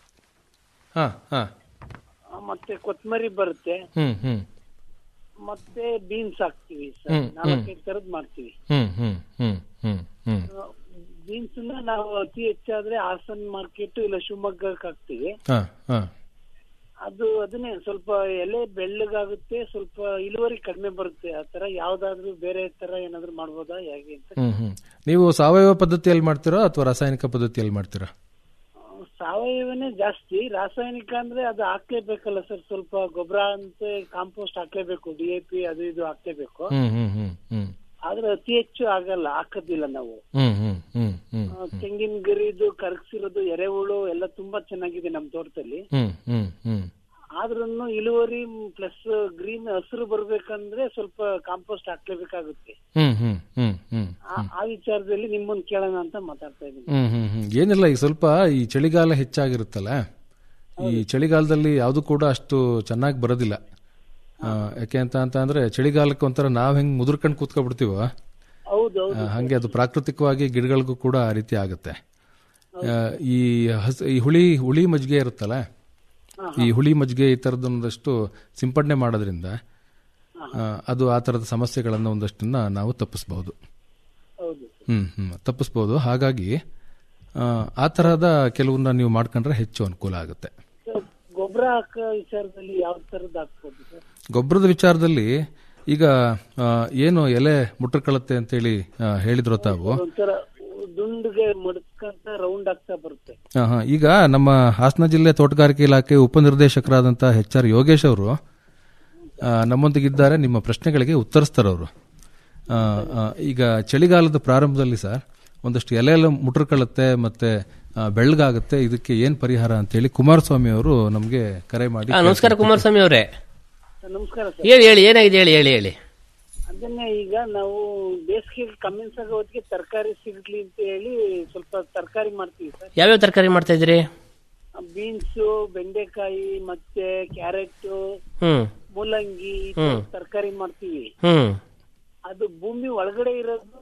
ಹಾ ಹಾ ಆ, ಮತ್ತೆ ಕೊತ್ತಂಬರಿ ಬರುತ್ತೆ ಹ್ಮ್ ಹ್ಮ್ ಮತ್ತೆ ಬೀನ್ಸ್ ಹಾಕ್ತಿವಿ ಸರ್ ಹ್ಮ್, ನಾಲ್ಕೈದು ತರದ್ ಮಾಡ್ತೀವಿ ಹ್ಮ್ ಹ್ಮ್ ಹ್ಮ್ ಹ್ಮ್ ಹ್ಮ್ ಬೀನ್ಸ್ ನಾವು ಅತಿ ಹೆಚ್ಚಾದ್ರೆ ಹಾಸನ್ ಮಾರ್ಕೆಟ್ ಇಲ್ಲ ಶಿವಮೊಗ್ಗಕ್ಕೆ ಹಾಕ್ತಿವಿ ಹಾ ಹಾ ಅದು ಅದನ್ನೇ ಸ್ವಲ್ಪ ಎಲೆ ಬೆಳ್ಳಗಾಗುತ್ತೆ ಸ್ವಲ್ಪ ಇಳುವರಿ ಕಡಿಮೆ ಬರುತ್ತೆ ಆ ತರ ಯಾವ್ದಾದ್ರು ಬೇರೆ ತರ ಏನಾದ್ರು ಮಾಡ್ಬೋದಾ ಹೇಗೆ ಅಂತ ಹ್ಮ್ ಹ್ಮ್ ನೀವು ಸಾವಯವ ಪದ್ಧತಿಯಲ್ಲಿ ಮಾಡ್ತೀರಾ ಅಥವಾ ರಾಸಾಯನಿಕ ಪದ್ಧತಿಯಲ್ಲಿ ಮಾಡ್ತೀರಾ ಸಾವಯವನೇ ಜಾಸ್ತಿ ರಾಸಾಯನಿಕ ಅಂದ್ರೆ ಅದು ಹಾಕ್ಲೇಬೇಕಲ್ಲ ಸರ್ ಸ್ವಲ್ಪ ಗೊಬ್ಬರ ಅಂತ ಕಾಂಪೋಸ್ಟ್ ಹಾಕ್ಲೇಬೇಕು ಡಿ ಎ ಪಿ ಅದು ಇದು ಹಾಕ್ಲೇಬೇಕು ಹ್ಮ್ ಹ್ಮ್ ಹ್ಮ್ ಹ್ಮ್ ಆದ್ರೆ ಅತಿ ಹೆಚ್ಚು ಆಗಲ್ಲ ಹಾಕೋದಿಲ್ಲ ನಾವು ಹ್ಮ್ ಹ್ಮ್ ಹ್ಮ್ ಹ್ಮ್ ಆ, ತೆಂಗಿನ ಗರಿದು ಕರಗಿಸಿರೋದು ಎರೆಹುಳು ಎಲ್ಲ ತುಂಬಾ ಚೆನ್ನಾಗಿದೆ ನಮ್ ತೋಟದಲ್ಲಿ ಹ್ಮ್ ಹ್ಮ್ ಹ್ಮ್ ಆದ್ರೂ ಇಳುವರಿ ಪ್ಲಸ್ ಗ್ರೀನ್ ಹಸಿರು ಬರ್ಬೇಕಂದ್ರೆ ಸ್ವಲ್ಪ ಕಾಂಪೋಸ್ಟ್ ಹಾಕ್ಲೇಬೇಕಾಗುತ್ತೆ ಹ್ಮ್ ಹ್ಮ್ ಹ್ಮ್ ಹ್ಮ್ ಆ- ಆ ವಿಚಾರದಲ್ಲಿ ನಿಮ್ಮನ್ನ ಕೇಳೋಣ ಅಂತ ಮಾತಾಡ್ತಾ ಇದ್ದೀನಿ ಹ್ಮ್ ಹ್ಮ್ ಹ್ಮ್ ಏನಿಲ್ಲ ಈಗ ಸ್ವಲ್ಪ ಈ ಚಳಿಗಾಲ ಹೆಚ್ಚಾಗಿರುತ್ತಲ್ಲ ಈ ಚಳಿಗಾಲದಲ್ಲಿ ಯಾವುದು ಕೂಡ ಅಷ್ಟು ಚೆನ್ನಾಗಿ ಬರೋದಿಲ್ಲ ಆ, ಯಾಕೆ ಅಂತ ಅಂತ ಅಂದ್ರೆ ಚಳಿಗಾಲಕ್ಕೆ ಒಂಥರ ನಾವ್ ಹೆಂಗ್ ಮುದುರ್ಕೊಂಡು ಕೂತ್ಕೊಬಿಡ್ತೀವೋ ಹೌದೌದು ಆ, ಹಂಗೆ ಅದು ಪ್ರಾಕೃತಿಕವಾಗಿ ಗಿಡಗಳಿಗೂ ಕೂಡ ಆ ರೀತಿ ಆಗುತ್ತೆ ಆ, ಈ ಹಸ್ ಈ ಹುಳಿ ಹುಳಿ ಮಜ್ಜಿಗೆ ಇರುತ್ತಲ್ಲ ಈ ಹುಳಿ ಮಜ್ಜಿಗೆ ಈ ಥರದೊಂದಷ್ಟು ಸಿಂಪಡಣೆ ಮಾಡೋದ್ರಿಂದ ಆ, ಅದು ಆ ಥರದ ಸಮಸ್ಯೆಗಳನ್ನು ಒಂದಷ್ಟನ್ನ ನಾವು ತಪ್ಪಿಸಬಹುದು ಹೌದು ಹ್ಮ್ ಹ್ಮ್ ತಪ್ಪಿಸ್ಬೋದು ಹಾಗಾಗಿ ಆ, ಆ ತರಹದ ಕೆಲವನ್ನ ನೀವು ಮಾಡ್ಕೊಂಡ್ರೆ ಹೆಚ್ಚು ಅನುಕೂಲ ಆಗುತ್ತೆ ಗೊಬ್ಬರ ಹಾಕೋ ವಿಚಾರದಲ್ಲಿ ಯಾವ ತರದ್ ಹಾಕ್ಬೋದು ಸರ್ ಗೊಬ್ಬರದ ವಿಚಾರದಲ್ಲಿ ಈಗ ಆ, ಏನು ಎಲೆ ಮುಟ್ರಕಳತ್ತೆ ಅಂತೇಳಿ ಆ, ಹೇಳಿದ್ರು ತಾವು ಒಂಥರ ದುಂಡಿಗೆ ಮಡ್ಕಂತ ರೌಂಡ್ ಆಗ್ತಾ ಬರುತ್ತೆ ಆ, ಹಾ. ಈಗ ನಮ್ಮ ಹಾಸನ ಜಿಲ್ಲೆ ತೋಟಗಾರಿಕೆ ಇಲಾಖೆ ಉಪನಿರ್ದೇಶಕರಾದಂತಹ ಎಚ್ ಆರ್ ಯೋಗೇಶ್ ಅವರು ಆ, ನಮ್ಮೊಂದಿಗಿದ್ದಾರೆ ನಿಮ್ಮ ಪ್ರಶ್ನೆಗಳಿಗೆ ಉತ್ತರಿಸ್ತಾರೆ ಅವರು ಆ, ಆ, ಈಗ ಚಳಿಗಾಲದ ಪ್ರಾರಂಭದಲ್ಲಿ ಸರ್ ಒಂದಷ್ಟು ಎಲೆ ಎಲ್ಲ ಮುಟ್ರಕೊಳ್ಳುತ್ತೆ ಮತ್ತೆ ಆ, ಬೆಳ್ಳಗಾಗುತ್ತೆ ಇದಕ್ಕೆ ಏನ್ ಪರಿಹಾರ ಅಂತೇಳಿ ಕುಮಾರಸ್ವಾಮಿ ಅವರು ನಮಗೆ ಕರೆ ಮಾಡಿ ಆ, ನಮಸ್ಕಾರ ಕುಮಾರಸ್ವಾಮಿ ಅವರೇ ಸರ್, ನಮಸ್ಕಾರ ಸರ್ ಹೇಳಿ ಹೇಳಿ ಏನಾಗಿದೆ ಹೇಳಿ ಹೇಳಿ ಹೇಳಿ ಅದನ್ನೇ ಈಗ ನಾವು ಬೇಸಿಗೆ ಕಮ್ಮಿನ್ಸ್ ಆಗೋ ಹೊತ್ತಿಗೆ ತರಕಾರಿ ಸಿಗ್ಲಿ ಅಂತ ಹೇಳಿ ಸ್ವಲ್ಪ ತರಕಾರಿ ಮಾಡ್ತೀವಿ ಸರ್ ಯಾವ್ಯಾವ ತರಕಾರಿ ಮಾಡ್ತಾ ಇದ್ದೀರಿ ಬೀನ್ಸು ಬೆಂಡೆಕಾಯಿ ಮತ್ತೆ ಕ್ಯಾರೆಟ್ ಹ್ಮ್ ಮೂಲಂಗಿ ಹ್ಮ್. ತರಕಾರಿ ಮಾಡ್ತೀವಿ ಹ್ಮ್ ಅದು ಭೂಮಿ ಒಳಗಡೆ ಇರೋದು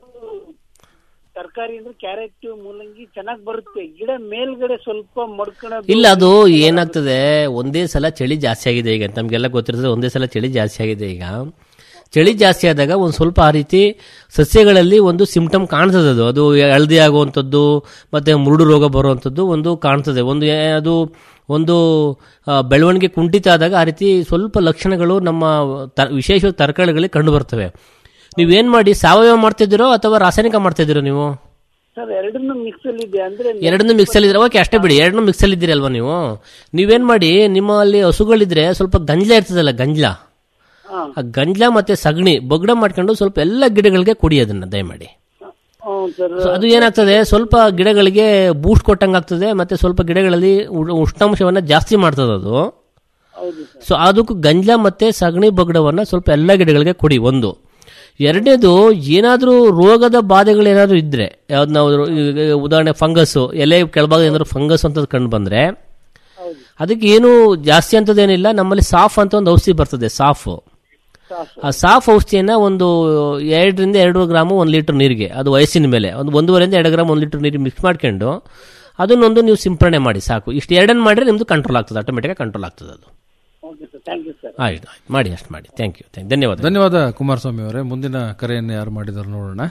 ತರಕಾರಿ ಅಂದ್ರೆ ಕ್ಯಾರೆಟ್ ಮೂಲಂಗಿ ಚೆನ್ನಾಗ್ ಬರುತ್ತೆ ಗಿಡ ಮೇಲ್ಗಡೆ ಸ್ವಲ್ಪ ಮಡ್ಕೊಳೋದು ಇಲ್ಲ ಅದು ಏನಾಗ್ತದೆ ಒಂದೇ ಸಲ ಚಳಿ ಜಾಸ್ತಿ ಆಗಿದೆ ಈಗ ನಮ್ಗೆಲ್ಲ ಗೊತ್ತಿರ್ತದೆ ಒಂದೇ ಸಲ ಚಳಿ ಜಾಸ್ತಿ ಆಗಿದೆ ಈಗ ಚಳಿ ಜಾಸ್ತಿ ಆದಾಗ ಒಂದು ಸ್ವಲ್ಪ ಆ ರೀತಿ ಸಸ್ಯಗಳಲ್ಲಿ ಒಂದು ಸಿಂಪ್ಟಮ್ ಕಾಣ್ತದೆ ಅದು ಅದು ಹಳದಿ ಆಗುವಂಥದ್ದು ಮತ್ತೆ ಮುರುಡು ರೋಗ ಬರುವಂಥದ್ದು ಒಂದು ಕಾಣ್ತದೆ ಒಂದು ಏ- ಅದು ಒಂದು ಆ, ಬೆಳವಣಿಗೆ ಕುಂಠಿತ ಆದಾಗ ಆ ರೀತಿ ಸ್ವಲ್ಪ ಲಕ್ಷಣಗಳು ನಮ್ಮ ತ ವಿಶೇಷ ತರಕಾರಿಗಳಿಗೆ ಕಂಡು ಬರ್ತವೆ ನೀವೇನ್ ಮಾಡಿ ಸಾವಯವ ಮಾಡ್ತಿದ್ದೀರೋ ಅಥವಾ ರಾಸಾಯನಿಕ ಮಾಡ್ತಿದ್ದೀರೋ ನೀವು ಸರ್ ಎರಡನ್ನೂ ಮಿಕ್ಸ್ ಅಲ್ಲಿ ಇದೆ ಅಂದ್ರೆ ಎರಡನ್ನೂ ಮಿಕ್ಸ್ ಅಲ್ಲಿ ಇದ್ರೆ ಓಕೆ ಅಷ್ಟೇ ಬಿಡಿ ಎರಡನ್ನೂ ಮಿಕ್ಸ್ ಅಲ್ಲಿ ಇದ್ದೀರಿ ಅಲ್ವಾ ನೀವು ನೀವೇನ್ ಮಾಡಿ ನಿಮ್ಮಲ್ಲಿ ಹಸುಗಳಿದ್ರೆ ಸ್ವಲ್ಪ ಗಂಜಲ ಇರ್ತದಲ್ಲ ಗಂಜಲ ಆ ಗಂಜಲ ಮತ್ತೆ ಸಗಣಿ ಬೊಗಡ ಮಾಡ್ಕೊಂಡು ಸ್ವಲ್ಪ ಎಲ್ಲ ಗಿಡಗಳಿಗೆ ಕೊಡಿ ಅದನ್ನ ದಯಮಾಡಿ ಹ್ಮ್ ಸರ್ ಸೊ ಅದು ಏನಾಗ್ತದೆ ಸ್ವಲ್ಪ ಗಿಡಗಳಿಗೆ ಬೂಸ್ಟ್ ಕೊಟ್ಟಂಗೆ ಆಗ್ತದೆ ಮತ್ತೆ ಸ್ವಲ್ಪ ಗಿಡಗಳಲ್ಲಿ ಉ- ಉಷ್ಣಾಂಶವನ್ನ ಜಾಸ್ತಿ ಮಾಡ್ತದೆ ಅದು ಹೌದು ಸೊ ಅದಕ್ಕೂ ಗಂಜಲ ಮತ್ತೆ ಸಗಣಿ ಬೊಗಡವನ್ನ ಸ್ವಲ್ಪ ಎಲ್ಲ ಗಿಡಗಳಿಗೆ ಕೊಡಿ ಒಂದು ಎರಡನೇದು ಏನಾದರೂ ರೋಗದ ಬಾಧೆಗಳು ಏನಾದರೂ ಇದ್ರೆ ಯಾವ್ದು ನಾವು ಈಗ ಉದಾಹರಣೆ ಫಂಗಸ್ ಎಲೆ ಕೆಳಭಾಗ ಏನಾದ್ರು ಫಂಗಸ್ ಅಂತ ಕಂಡು ಬಂದ್ರೆ ಅದಕ್ಕೆ ಏನು ಜಾಸ್ತಿ ಅಂತದೇನಿಲ್ಲ ನಮ್ಮಲ್ಲಿ ಸಾಫ್ ಅಂತ ಒಂದು ಔಷಧಿ ಬರ್ತದೆ ಸಾಫ್ ಆ ಸಾಫ್ ಔಷಧಿಯನ್ನ ಒಂದು ಎರಡರಿಂದ ಎರಡು ಗ್ರಾಮು ಒಂದು ಲೀಟರ್ ನೀರಿಗೆ ಅದು ವಯಸ್ಸಿನ ಮೇಲೆ ಒಂದು ಒಂದೂವರೆಯಿಂದ ಎರಡು ಗ್ರಾಮ್ ಒಂದು ಲೀಟರ್ ನೀರಿಗೆ ಮಿಕ್ಸ್ ಮಾಡ್ಕೊಂಡು ಅದನ್ನೊಂದು ನೀವು ಸಿಂಪರಣೆ ಮಾಡಿ ಸಾಕು ಇಷ್ಟು ಎರಡನ್ನು ಮಾಡಿದ್ರೆ ನಿಮ್ದು ಕಂಟ್ರೋಲ್ ಆಗ್ತದೆ ಆಟೋಮೆಟಿಕ್ ಕಂಟ್ರೋಲ್ ಆಗ್ತದೆ ಅದು okay sir thank you sir ಆಯ್ತು ಆಯ್ತು ಮಾಡಿ ಅಷ್ಟು ಮಾಡಿ ಥ್ಯಾಂಕ್ ಯು ಥ್ಯಾಂಕ್ ಧನ್ಯವಾದ ಧನ್ಯವಾದ ಕುಮಾರಸ್ವಾಮಿ ಅವರೇ ಮುಂದಿನ ಕರೆಯನ್ನು ಯಾರು ಮಾಡಿದಾರೆ ನೋಡೋಣ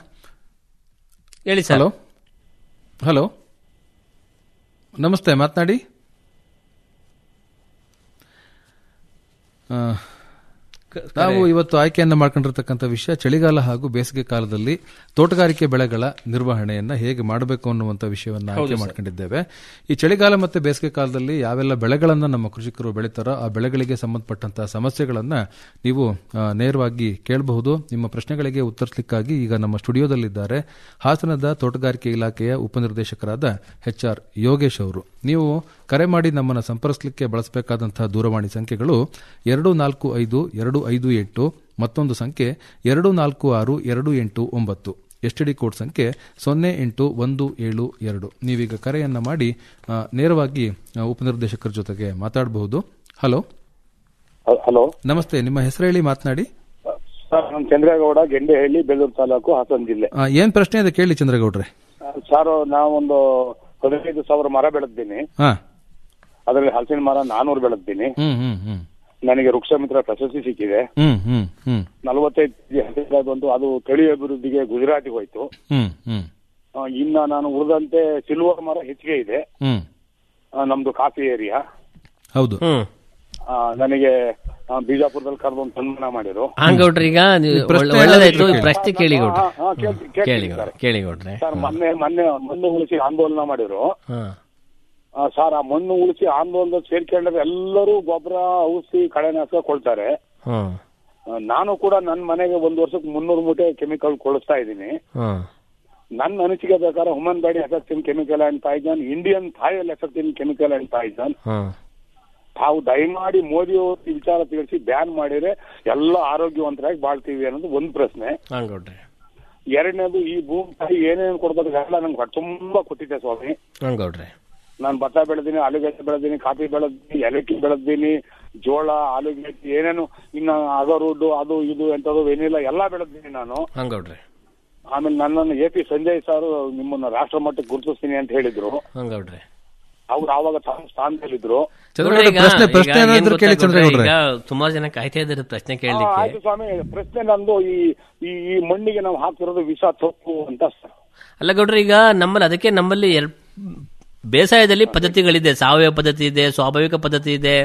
ಹೇಳಿ ಸರ್ ಹಲೋ ಹಲೋ ನಮಸ್ತೆ ಮಾತನಾಡಿ ಆ, ನಾವು ಇವತ್ತು ಆಯ್ಕೆಯನ್ನ ಮಾಡ್ಕೊಂಡಿರ್ತಕ್ಕಂಥ ವಿಷಯ ಚಳಿಗಾಲ ಹಾಗೂ ಬೇಸಿಗೆ ಕಾಲದಲ್ಲಿ ತೋಟಗಾರಿಕೆ ಬೆಳೆಗಳ ನಿರ್ವಹಣೆಯನ್ನ ಹೇಗೆ ಮಾಡಬೇಕು ಅನ್ನುವಂಥ ವಿಷಯವನ್ನ ಹೌದು ಆಯ್ಕೆ ಸರ್. ಮಾಡ್ಕೊಂಡಿದ್ದೇವೆ ಈ ಚಳಿಗಾಲ ಮತ್ತೆ ಬೇಸಿಗೆ ಕಾಲದಲ್ಲಿ ಯಾವೆಲ್ಲ ಬೆಳೆಗಳನ್ನ ನಮ್ಮ ಕೃಷಿಕರು ಬೆಳೀತಾರೋ ಆ ಬೆಳೆಗಳಿಗೆ ಸಂಬಂಧಪಟ್ಟಂತಹ ಸಮಸ್ಯೆಗಳನ್ನ ನೀವು ಆ, ನೇರವಾಗಿ ಕೇಳಬಹುದು ನಿಮ್ಮ ಪ್ರಶ್ನೆಗಳಿಗೆ ಉತ್ತರಿಸಲಿಕ್ಕಾಗಿ ಈಗ ನಮ್ಮ ಸ್ಟುಡಿಯೋದಲ್ಲಿದ್ದಾರೆ ಹಾಸನದ ತೋಟಗಾರಿಕೆ ಇಲಾಖೆಯ ಉಪನಿರ್ದೇಶಕರಾದ ಎಚ್ ಆರ್ ಯೋಗೇಶ್ ಅವರು ನೀವು ಕರೆ ಮಾಡಿ ನಮ್ಮನ್ನು ಸಂಪರ್ಕಿಸಲಿಕ್ಕೆ ಬಳಸಬೇಕಾದಂತಹ ದೂರವಾಣಿ ಸಂಖ್ಯೆಗಳು ಎರಡು ನಾಲ್ಕು ಐದು ಎರಡು ಐದು ಎಂಟು ಮತ್ತೊಂದು ಸಂಖ್ಯೆ ಎರಡು ನಾಲ್ಕು ಆರು ಎರಡು ಎಂಟು ಒಂಬತ್ತು ಎಸ್ ಡಿ ಕೋಡ್ ಸಂಖ್ಯೆ ಸೊನ್ನೆ ಎಂಟು ಒಂದು ಏಳು ಎರಡು ನೀವೀಗ ಕರೆಯನ್ನ ಮಾಡಿ ಆ, ನೇರವಾಗಿ ಆ, ಉಪನಿರ್ದೇಶಕರ ಜೊತೆಗೆ ಮಾತಾಡಬಹುದು ಹಲೋ ಹಲೋ ನಮಸ್ತೆ ನಿಮ್ಮ ಹೆಸರು ಹೇಳಿ ಮಾತನಾಡಿ ಸರ್ ನಾನು ಚಂದ್ರೇಗೌಡ ಗೆಂಡೆಹಳ್ಳಿ ಬೇಲೂರು ತಾಲೂಕು ಹಾಸನ ಜಿಲ್ಲೆ ಆ, ಏನ್ ಪ್ರಶ್ನೆ ಇದೆ ಕೇಳಿ ಚಂದ್ರಗೌಡ್ರೆ ಸರ್ ನಾವೊಂದು ಹದಿನೈದು ಸಾವಿರ ಮರ ಬೆಳೆದಿದ್ದೀನಿ ಹಾ ಅದರಲ್ಲಿ ಹಲಸಿನ ಮರ ನಾನೂರು ಬೆಳೆದಿದ್ದೀನಿ ಹ್ಮ್ ಹ್ಮ್ ಹ್ಮ್ ನನಗೆ ವೃಕ್ಷ ಮಿತ್ರ ಪ್ರಶಸ್ತಿ ಸಿಕ್ಕಿದೆ ಹ್ಮ್ ಹ್ಮ್ ಹ್ಮ್ ನಲವತ್ತೈದು ಕೆಜಿ ಹಲಸಿನ ಬಂದು ಅದು ತಳಿ ಅಭಿವೃದ್ಧಿಗೆ ಗುಜರಾತಿಗೆ ಹೋಯ್ತು ಹ್ಮ್ ಹ್ಮ್ ಆ, ಇನ್ನ ನಾನು ಉಳಿದಂತೆ ಸಿಲ್ವರ್ ಮರ ಹೆಚ್ಚಿಗೆ ಇದೆ ಹ್ಮ್ ಆ, ನಮ್ದು ಕಾಫಿ ಏರಿಯಾ ಹೌದು ಆ, ನನಗೆ ಆ, ಬಿಜಾಪುರದಲ್ಲಿ ಕರೆದು ಒಂದು ಸನ್ಮಾನ ಮಾಡಿದ್ರು ಹಂಗೌಡ್ರಿ ಈಗ ನೀವು ಈ ಪ್ರಶ್ನೆ ಒಳ್ಳೆ- ಒಳ್ಳೆದಾಯ್ತು ಈ ಕೇಳಿ. ಪ್ರಶ್ನೆ ಕೇಳಿ ಗೌಡ್ರೆ ಹಾ, ಹಾ, ಕೇಳ್ತೀನಿ, ಕೇಳ್ತೀನಿ ಕೇಳಿ ಗೌಡ್ರೆ ಸರ್. ಕೇಳಿ ಗೌಡ್ರೆ ಸರ್ ಮೊನ್ನೆ ಮೊನ್ನೆ ಮಣ್ಣು ಉಳಿಸಿ ಆಂದೋಲನ ಮಾಡಿದ್ರು ಹಾ ಆ, ಸರ್ ಆ ಮಣ್ಣು ಉಳಿಸಿ ಆಂದೋಲನ ಸೇರ್ಕೊಂಡ್ರೆ ಎಲ್ಲರೂ ಗೊಬ್ಬರ ಔಷಧಿ ಕಳೆನಾಶಕ ಕೊಡ್ತಾರೆ ಹ್ಮ್ ಆ, ನಾನು ಕೂಡ ನನ್ನ ಮನೆಗೆ ಒಂದು ವರ್ಷಕ್ಕೆ ಮುನ್ನೂರು ಮೂಟೆ ಕೆಮಿಕಲ್ ಕೊಡಿಸ್ತಾ ಇದ್ದೀನಿ ಹ್ಮ್ ನನ್ನ ಅನಿಸಿಕೆ ಪ್ರಕಾರ human body effect in chemical and poison Indian ಥಾಯಲ್ effect in chemical and poison hmm ತಾವು ದಯಮಾಡಿ ಮೋದಿ ಅವರು ಈ ವಿಚಾರ ತಿಳಿಸಿ ಬ್ಯಾನ್ ಮಾಡಿದ್ರೆ ಎಲ್ಲ ಆರೋಗ್ಯವಂತರಾಗಿ ಬಾಳ್ತೀವಿ ಅನ್ನೋದು ಒಂದು ಪ್ರಶ್ನೆ ಹಂಗೌಡ್ರೆ ಎರಡನೇದು ಈ ಭೂಮಿ ತಾಯಿ ಏನೇನು ಕೊಡ್ಬೇಕು ಎಲ್ಲ ನಂಗೆ ಹೊಟ್ಟೆ ತುಂಬಾ ಕೊಟ್ಟಿದೆ ಸ್ವಾಮಿ ಹಂಗೌಡ್ರೆ ನಾನು ಭತ್ತ ಬೆಳೆದೀನಿ ಆಲೂಗಡ್ಡೆ ಬೆಳೆದೀನಿ ಕಾಫಿ ಬೆಳೆದೀನಿ ಏಲಕ್ಕಿ ಬೆಳೆದೀನಿ ಜೋಳ ಆಲೂಗಡ್ಡೆ ಏನೇನು ಇನ್ನ ಅಗರುಡ್ಡು ಅದು ಇದು ಎಂತದು ವೆನಿಲ್ಲ ಎಲ್ಲಾ ಬೆಳೆದೀನಿ ನಾನು ಹಂಗೌಡ್ರೆ ಆಮೇಲೆ ನನ್ನನ್ನು ಎ ಪಿ ಸಂಜಯ್ ಸರ್ ನಿಮ್ಮನ್ನ ರಾಷ್ಟ್ರ ಮಟ್ಟಕ್ಕೆ ಗುರುತಿಸ್ತೀನಿ ಅಂತ ಹೇಳಿದ್ರು ಹಂಗೌಡ್ರೆ ಅವ್ರು ಆವಾಗ ತಮ್ಮ ಸ್ಥಾನದಲ್ಲಿದ್ರು ನೋಡ್ರಿ ಈಗ- ಪ್ರಶ್ನೆ- ಈಗ ಪ್ರಶ್ನೆ ಏನ್ ಏನಾದ್ರು ಗೊತ್ತಾ ಕೇಳಿ ಗೌಡ್ರೆ, ಚಂದ್ರೇಗೌಡ್ರೆ. ಈಗ ಸುಮಾರು ಜನ ಕಾಯ್ತಾ ಇದ್ದಾರೆ ಪ್ರಶ್ನೆ ಆ, ಕೇಳಲಿಕ್ಕೆ ಆಯ್ತು ಸ್ವಾಮಿ ಪ್ರಶ್ನೆ ನಂದು ಈ ಈ ಈ ಮಣ್ಣಿಗೆ ನಾವು ಹಾಕ್ತಿರೋದು ವಿಷ ತಪ್ಪು ಅಂತ ಸರ್ ಅಲ್ಲ ಗೌಡ್ರೆ ಈಗ ನಮ್ಮಲ್ಲಿ ಅದಕ್ಕೆ ನಮ್ಮಲ್ಲಿ ಎರ್- ಬೇಸಾಯದಲ್ಲಿ ಪದ್ಧತಿಗಳಿದೆ ಸಾವಯವ ಪದ್ಧತಿ ಇದೆ ಸ್ವಾಭಾವಿಕ ಪದ್ಧತಿ ಇದೆ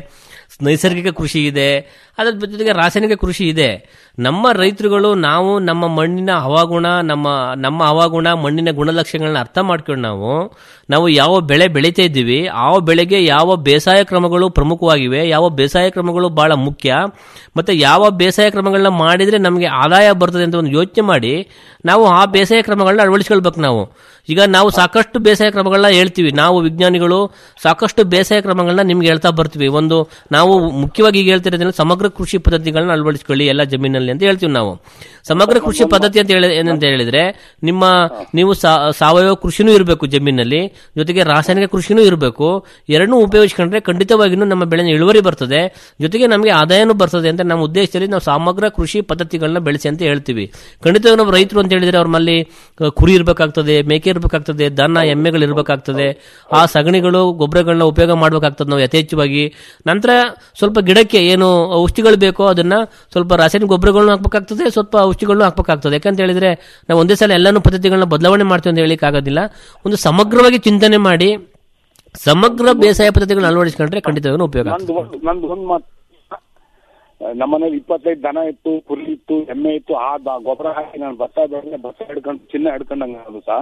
ನೈಸರ್ಗಿಕ ಕೃಷಿ ಇದೆ ಅದರ ಜೊತೆಗೆ ರಾಸಾಯನಿಕ ಕೃಷಿ ಇದೆ ನಮ್ಮ ರೈತರುಗಳು ನಾವು ನಮ್ಮ ಮಣ್ಣಿನ ಹವಾಗುಣ ನಮ್ಮ ನಮ್ಮ ಹವಾಗುಣ ಮಣ್ಣಿನ ಗುಣಲಕ್ಷಣಗಳನ್ನ ಅರ್ಥ ಮಾಡ್ಕೊಂಡು ನಾವು ನಾವು ಯಾವ ಬೆಳೆ ಬೆಳೀತಾ ಇದ್ದೀವಿ ಆ ಬೆಳೆಗೆ ಯಾವ ಬೇಸಾಯ ಕ್ರಮಗಳು ಪ್ರಮುಖವಾಗಿವೆ ಯಾವ ಬೇಸಾಯ ಕ್ರಮಗಳು ಬಹಳ ಮುಖ್ಯ ಮತ್ತೆ ಯಾವ ಬೇಸಾಯ ಕ್ರಮಗಳನ್ನ ಮಾಡಿದ್ರೆ ನಮಗೆ ಆದಾಯ ಬರ್ತದೆ ಅಂತ ಒಂದು ಯೋಚನೆ ಮಾಡಿ ನಾವು ಆ ಬೇಸಾಯ ಕ್ರಮಗಳನ್ನ ಅಳವಡಿಸ್ಕೊಳ್ಬೇಕು ನಾವು ಈಗ ನಾವು ಸಾಕಷ್ಟು ಬೇಸಾಯ ಕ್ರಮಗಳನ್ನ ಹೇಳ್ತೀವಿ ನಾವು ವಿಜ್ಞಾನಿಗಳು ಸಾಕಷ್ಟು ಬೇಸಾಯ ಕ್ರಮಗಳನ್ನ ನಿಮ್ಗೆ ಹೇಳ್ತಾ ಬರ್ತೀವಿ ಒಂದು ನಾವು ಮುಖ್ಯವಾಗಿ ಈಗ ಹೇಳ್ತಿರೋದ್ರಿಂದ ಸಮಗ್ರ ಕೃಷಿ ಪದ್ಧತಿಗಳನ್ನ ಅಳವಡಿಸ್ಕೊಳ್ಳಿ ಎಲ್ಲ ಜಮೀನಲ್ಲಿ ಅಂತ ಹೇಳ್ತೀವಿ ನಾವು ಸಮಗ್ರ ಕೃಷಿ ಪದ್ಧತಿ ಅಂತ ಹೇಳಿ ಏನಂತ ಹೇಳಿದ್ರೆ ನಿಮ್ಮ ನೀವು ಸಾ- ಸಾವಯವ ಕೃಷಿನೂ ಇರಬೇಕು ಜಮೀನಲ್ಲಿ ಜೊತೆಗೆ ರಾಸಾಯನಿಕ ಕೃಷಿನೂ ಇರಬೇಕು ಎರಡನ್ನೂ ಉಪಯೋಗಿಸ್ಕೊಂಡ್ರೆ ಖಂಡಿತವಾಗಿಯೂ ನಮ್ಮ ಬೆಳೆನ ಇಳುವರಿ ಬರ್ತದೆ ಜೊತೆಗೆ ನಮಗೆ ಆದಾಯನೂ ಬರ್ತದೆ ಅಂತ ನಮ್ಮ ಉದ್ದೇಶದಲ್ಲಿ ನಾವು ಸಮಗ್ರ ಕೃಷಿ ಪದ್ಧತಿಗಳನ್ನ ಬೆಳೆಸಿ ಅಂತ ಹೇಳ್ತೀವಿ ಖಂಡಿತವಾಗಿ ನಾವು ರೈತರು ಅಂತ ಹೇಳಿದ್ರೆ ಅವ್ರ ಮಲ್ಲಿ ಅಹ್, ಕುರಿ ಇರಬೇಕಾಗ್ತದೆ ಮೇಕೆ ಇರಬೇಕಾಗ್ತದೆ ದನ ಎಮ್ಮೆಗಳು ಇರಬೇಕಾಗ್ತದೆ ಆ ಸಗಣಿಗಳು ಗೊಬ್ಬರಗಳನ್ನ ಉಪಯೋಗ ಮಾಡಬೇಕಾಗ್ತದೆ ನಾವು ಯಥೇಚ್ಛವಾಗಿ ನಂತರ ಸ್ವಲ್ಪ ಗಿಡಕ್ಕೆ ಏನು ಔಷಧಿಗಳು ಬೇಕೋ ಅದನ್ನ ಸ್ವಲ್ಪ ರಾಸಾಯನಿಕ ಗೊಬ್ಬರಗಳನ್ನ ಹಾಕ್ಬೇಕಾಗ್ತದೆ ಸ್ವಲ್ಪ ಔಷಧಿಗಳನ್ನ ಹಾಕ್ಬೇಕಾಗ್ತದೆ ಯಾಕಂತ ಹೇಳಿದ್ರೆ ನಾವು ಒಂದೇ ಸಲ ಎಲ್ಲಾನು ಪದ್ಧತಿಗಳನ್ನ ಬದಲಾವಣೆ ಮಾಡ್ತೀವಿ ಅಂತ ಹೇಳಿಕ್ ಆಗೋದಿಲ್ಲ ಒಂದು ಸಮಗ್ರವಾಗಿ ಚಿಂತನೆ ಮಾಡಿ ಸಮಗ್ರ ಬೇಸಾಯ ಪದ್ಧತಿಗಳನ್ನ ಅಳವಡಿಸ್ಕೊಂಡ್ರೆ ಖಂಡಿತವಾಗಿ ಉಪಯೋಗ ಆಗ್ತದೆ ನಂದು ಒಂದು ನಂದು ಒಂದು ಮಾತು ನಮ್ಮನೇಲಿ ಇಪ್ಪತ್ತೈದು ದನ ಇತ್ತು ಕುರಿ ಇತ್ತು ಎಮ್ಮೆ ಇತ್ತು ಆ ದ- ಗೊಬ್ಬರ ಹಾಕಿ ನಾನು ಭತ್ತ ಬೆಳೆದ್ರೆ ಭತ್ತ ಹಿಡ್ಕೊಂಡು ಚಿನ್ನ ಹಿಡ್ಕೊಂಡಂಗ ಅದು ಸಹ